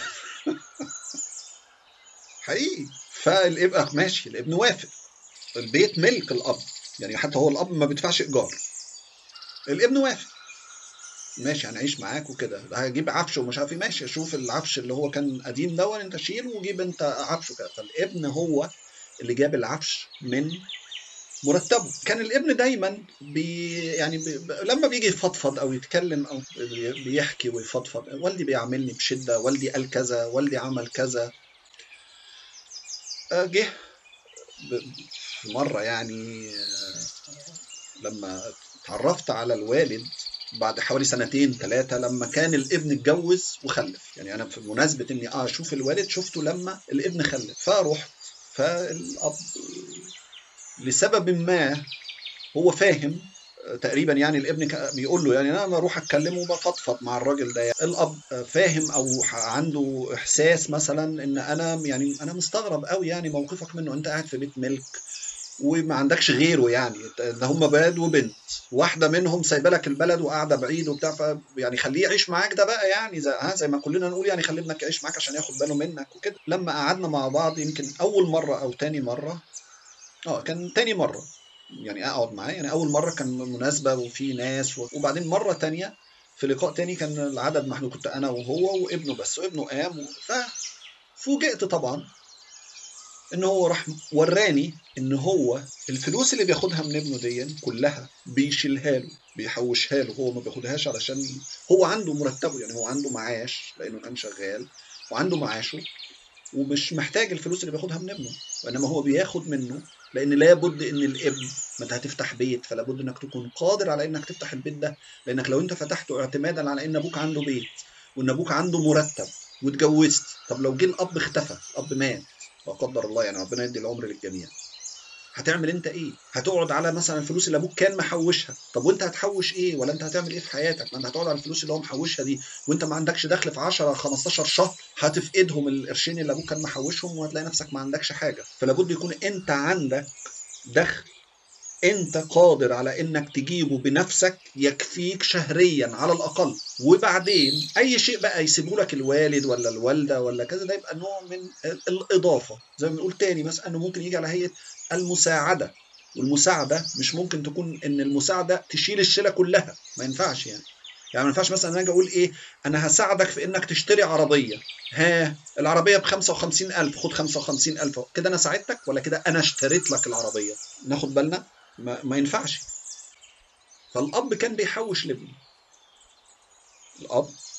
حقيقي فالابن ماشي الابن وافق البيت ملك الاب يعني حتى هو الاب ما بيدفعش ايجار الابن وافق ماشي هنعيش معاك وكده هجيب عفش ومش عارف ايه ماشي شوف العفش اللي هو كان قديم ده انت شيل وجيب انت عفش وكده فالابن هو اللي جاب العفش من مرتبه كان الابن دايما بي يعني بي لما بيجي يفضفض او يتكلم او بيحكي ويفضفض والدي بيعاملني بشده والدي قال كذا والدي عمل كذا جه في مره يعني لما اتعرفت على الوالد بعد حوالي سنتين ثلاثة لما كان الابن اتجوز وخلف يعني أنا في مناسبة إني آه أشوف الوالد شفته لما الابن خلف فرحت فالأب لسبب ما هو فاهم تقريبا يعني الابن بيقول له يعني انا بروح اتكلم وبفضفض مع الراجل ده يعني الاب فاهم او عنده احساس مثلا ان انا يعني انا مستغرب قوي يعني موقفك منه انت قاعد في بيت ملك وما عندكش غيره يعني ده هم بلد وبنت واحده منهم سايبه لك البلد وقاعده بعيد وبتاع ف يعني خليه يعيش معاك ده بقى يعني زي ها زي ما كلنا نقول يعني خلي ابنك يعيش معاك عشان ياخد باله منك وكده لما قعدنا مع بعض يمكن اول مره او تاني مره اه كان تاني مره يعني اقعد معاه يعني اول مره كان مناسبه وفي ناس وبعدين مره تانية في لقاء تاني كان العدد محدود كنت انا وهو وابنه بس وابنه قام ففوجئت طبعا ان هو راح وراني ان هو الفلوس اللي بياخدها من ابنه دي كلها بيشيلها له بيحوشها له هو ما بياخدهاش علشان هو عنده مرتبه يعني هو عنده معاش لانه كان شغال وعنده معاشه ومش محتاج الفلوس اللي بياخدها من ابنه وانما هو بياخد منه لان لابد ان الابن ما انت هتفتح بيت فلا بد انك تكون قادر على انك تفتح البيت ده لانك لو انت فتحته اعتمادا على ان ابوك عنده بيت وان ابوك عنده مرتب واتجوزت طب لو جه الاب اختفى الاب مات لا قدر الله يعني ربنا يدي العمر للجميع هتعمل انت ايه هتقعد على مثلا الفلوس اللي ابوك كان محوشها طب وانت هتحوش ايه ولا انت هتعمل ايه في حياتك ما انت هتقعد على الفلوس اللي هو محوشها دي وانت ما عندكش دخل في 10 15 شهر هتفقدهم القرشين اللي ابوك كان محوشهم وهتلاقي نفسك ما عندكش حاجه فلا بد يكون انت عندك دخل انت قادر على انك تجيبه بنفسك يكفيك شهريا على الاقل وبعدين اي شيء بقى يسيبه لك الوالد ولا الوالده ولا كذا ده يبقى نوع من الاضافه زي ما بنقول تاني مثلا انه ممكن يجي على هيئه المساعده والمساعده مش ممكن تكون ان المساعده تشيل الشيله كلها ما ينفعش يعني يعني ما ينفعش مثلا انا اجي اقول ايه انا هساعدك في انك تشتري عربيه ها العربيه ب 55000 خد 55000 كده انا ساعدتك ولا كده انا اشتريت لك العربيه ناخد بالنا ما, ما ينفعش فالاب كان بيحوش لابنه الاب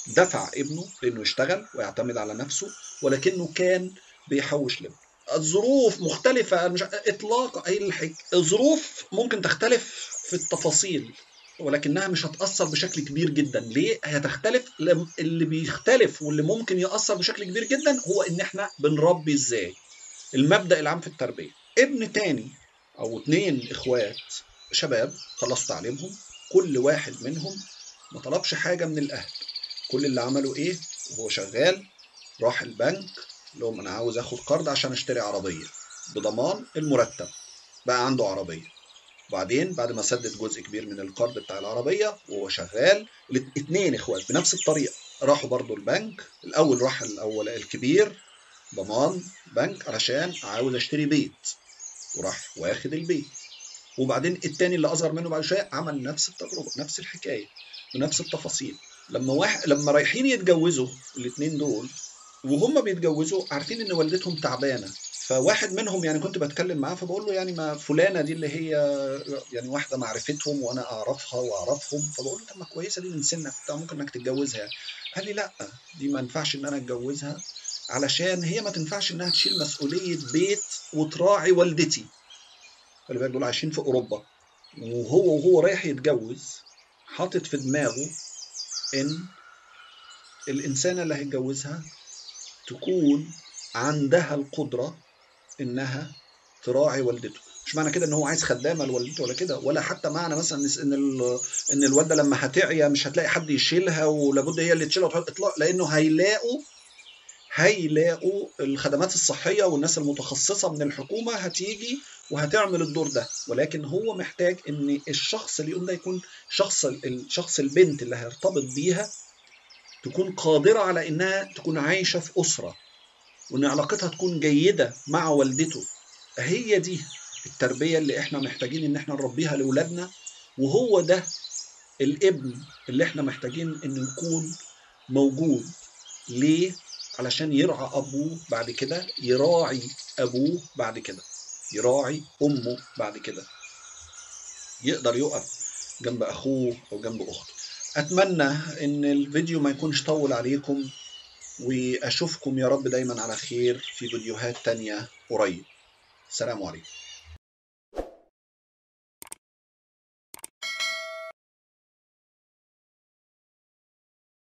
دفع ابنه لانه يشتغل ويعتمد على نفسه ولكنه كان بيحوش لابنه الظروف مختلفة مش إطلاق أي الحك... الظروف ممكن تختلف في التفاصيل ولكنها مش هتأثر بشكل كبير جدا ليه؟ هتختلف اللي بيختلف واللي ممكن يأثر بشكل كبير جدا هو إن إحنا بنربي إزاي المبدأ العام في التربية ابن تاني أو اتنين إخوات شباب خلصوا تعليمهم كل واحد منهم ما طلبش حاجة من الأهل كل اللي عمله إيه وهو شغال راح البنك لهم أنا عاوز آخد قرض عشان أشتري عربية بضمان المرتب بقى عنده عربية وبعدين بعد ما سدد جزء كبير من القرض بتاع العربية وهو شغال الاثنين اخوات بنفس الطريقة راحوا برضو البنك الأول راح الأول الكبير ضمان بنك علشان عاوز اشتري بيت وراح واخد البيت وبعدين التاني اللي اصغر منه بعد شويه عمل نفس التجربه نفس الحكايه بنفس التفاصيل لما واحد لما رايحين يتجوزوا الاثنين دول وهم بيتجوزوا عارفين ان والدتهم تعبانه فواحد منهم يعني كنت بتكلم معاه فبقول له يعني ما فلانه دي اللي هي يعني واحده معرفتهم وانا اعرفها واعرفهم فبقول له طب ما كويسه دي من سنك ممكن انك تتجوزها يعني قال لي لا دي ما ينفعش ان انا اتجوزها علشان هي ما تنفعش انها تشيل مسؤوليه بيت وتراعي والدتي خلي بالك دول عايشين في اوروبا وهو وهو رايح يتجوز حاطط في دماغه ان الانسانه اللي هيتجوزها تكون عندها القدره انها تراعي والدته مش معنى كده ان هو عايز خدامه لوالدته ولا كده ولا حتى معنى مثلا ان ان الوالده لما هتعيا مش هتلاقي حد يشيلها ولابد هي اللي تشيلها اطلاق لانه هيلاقوا هيلاقوا الخدمات الصحيه والناس المتخصصه من الحكومه هتيجي وهتعمل الدور ده ولكن هو محتاج ان الشخص اللي يقوم ده يكون شخص الشخص البنت اللي هيرتبط بيها تكون قادره على انها تكون عايشه في اسره وان علاقتها تكون جيده مع والدته هي دي التربيه اللي احنا محتاجين ان احنا نربيها لاولادنا وهو ده الابن اللي احنا محتاجين ان يكون موجود ليه علشان يرعى ابوه بعد كده يراعي ابوه بعد كده يراعي امه بعد كده يقدر يقف جنب اخوه او جنب اخته اتمنى ان الفيديو ما يكونش طول عليكم واشوفكم يا رب دايما على خير في فيديوهات تانية قريب سلام عليكم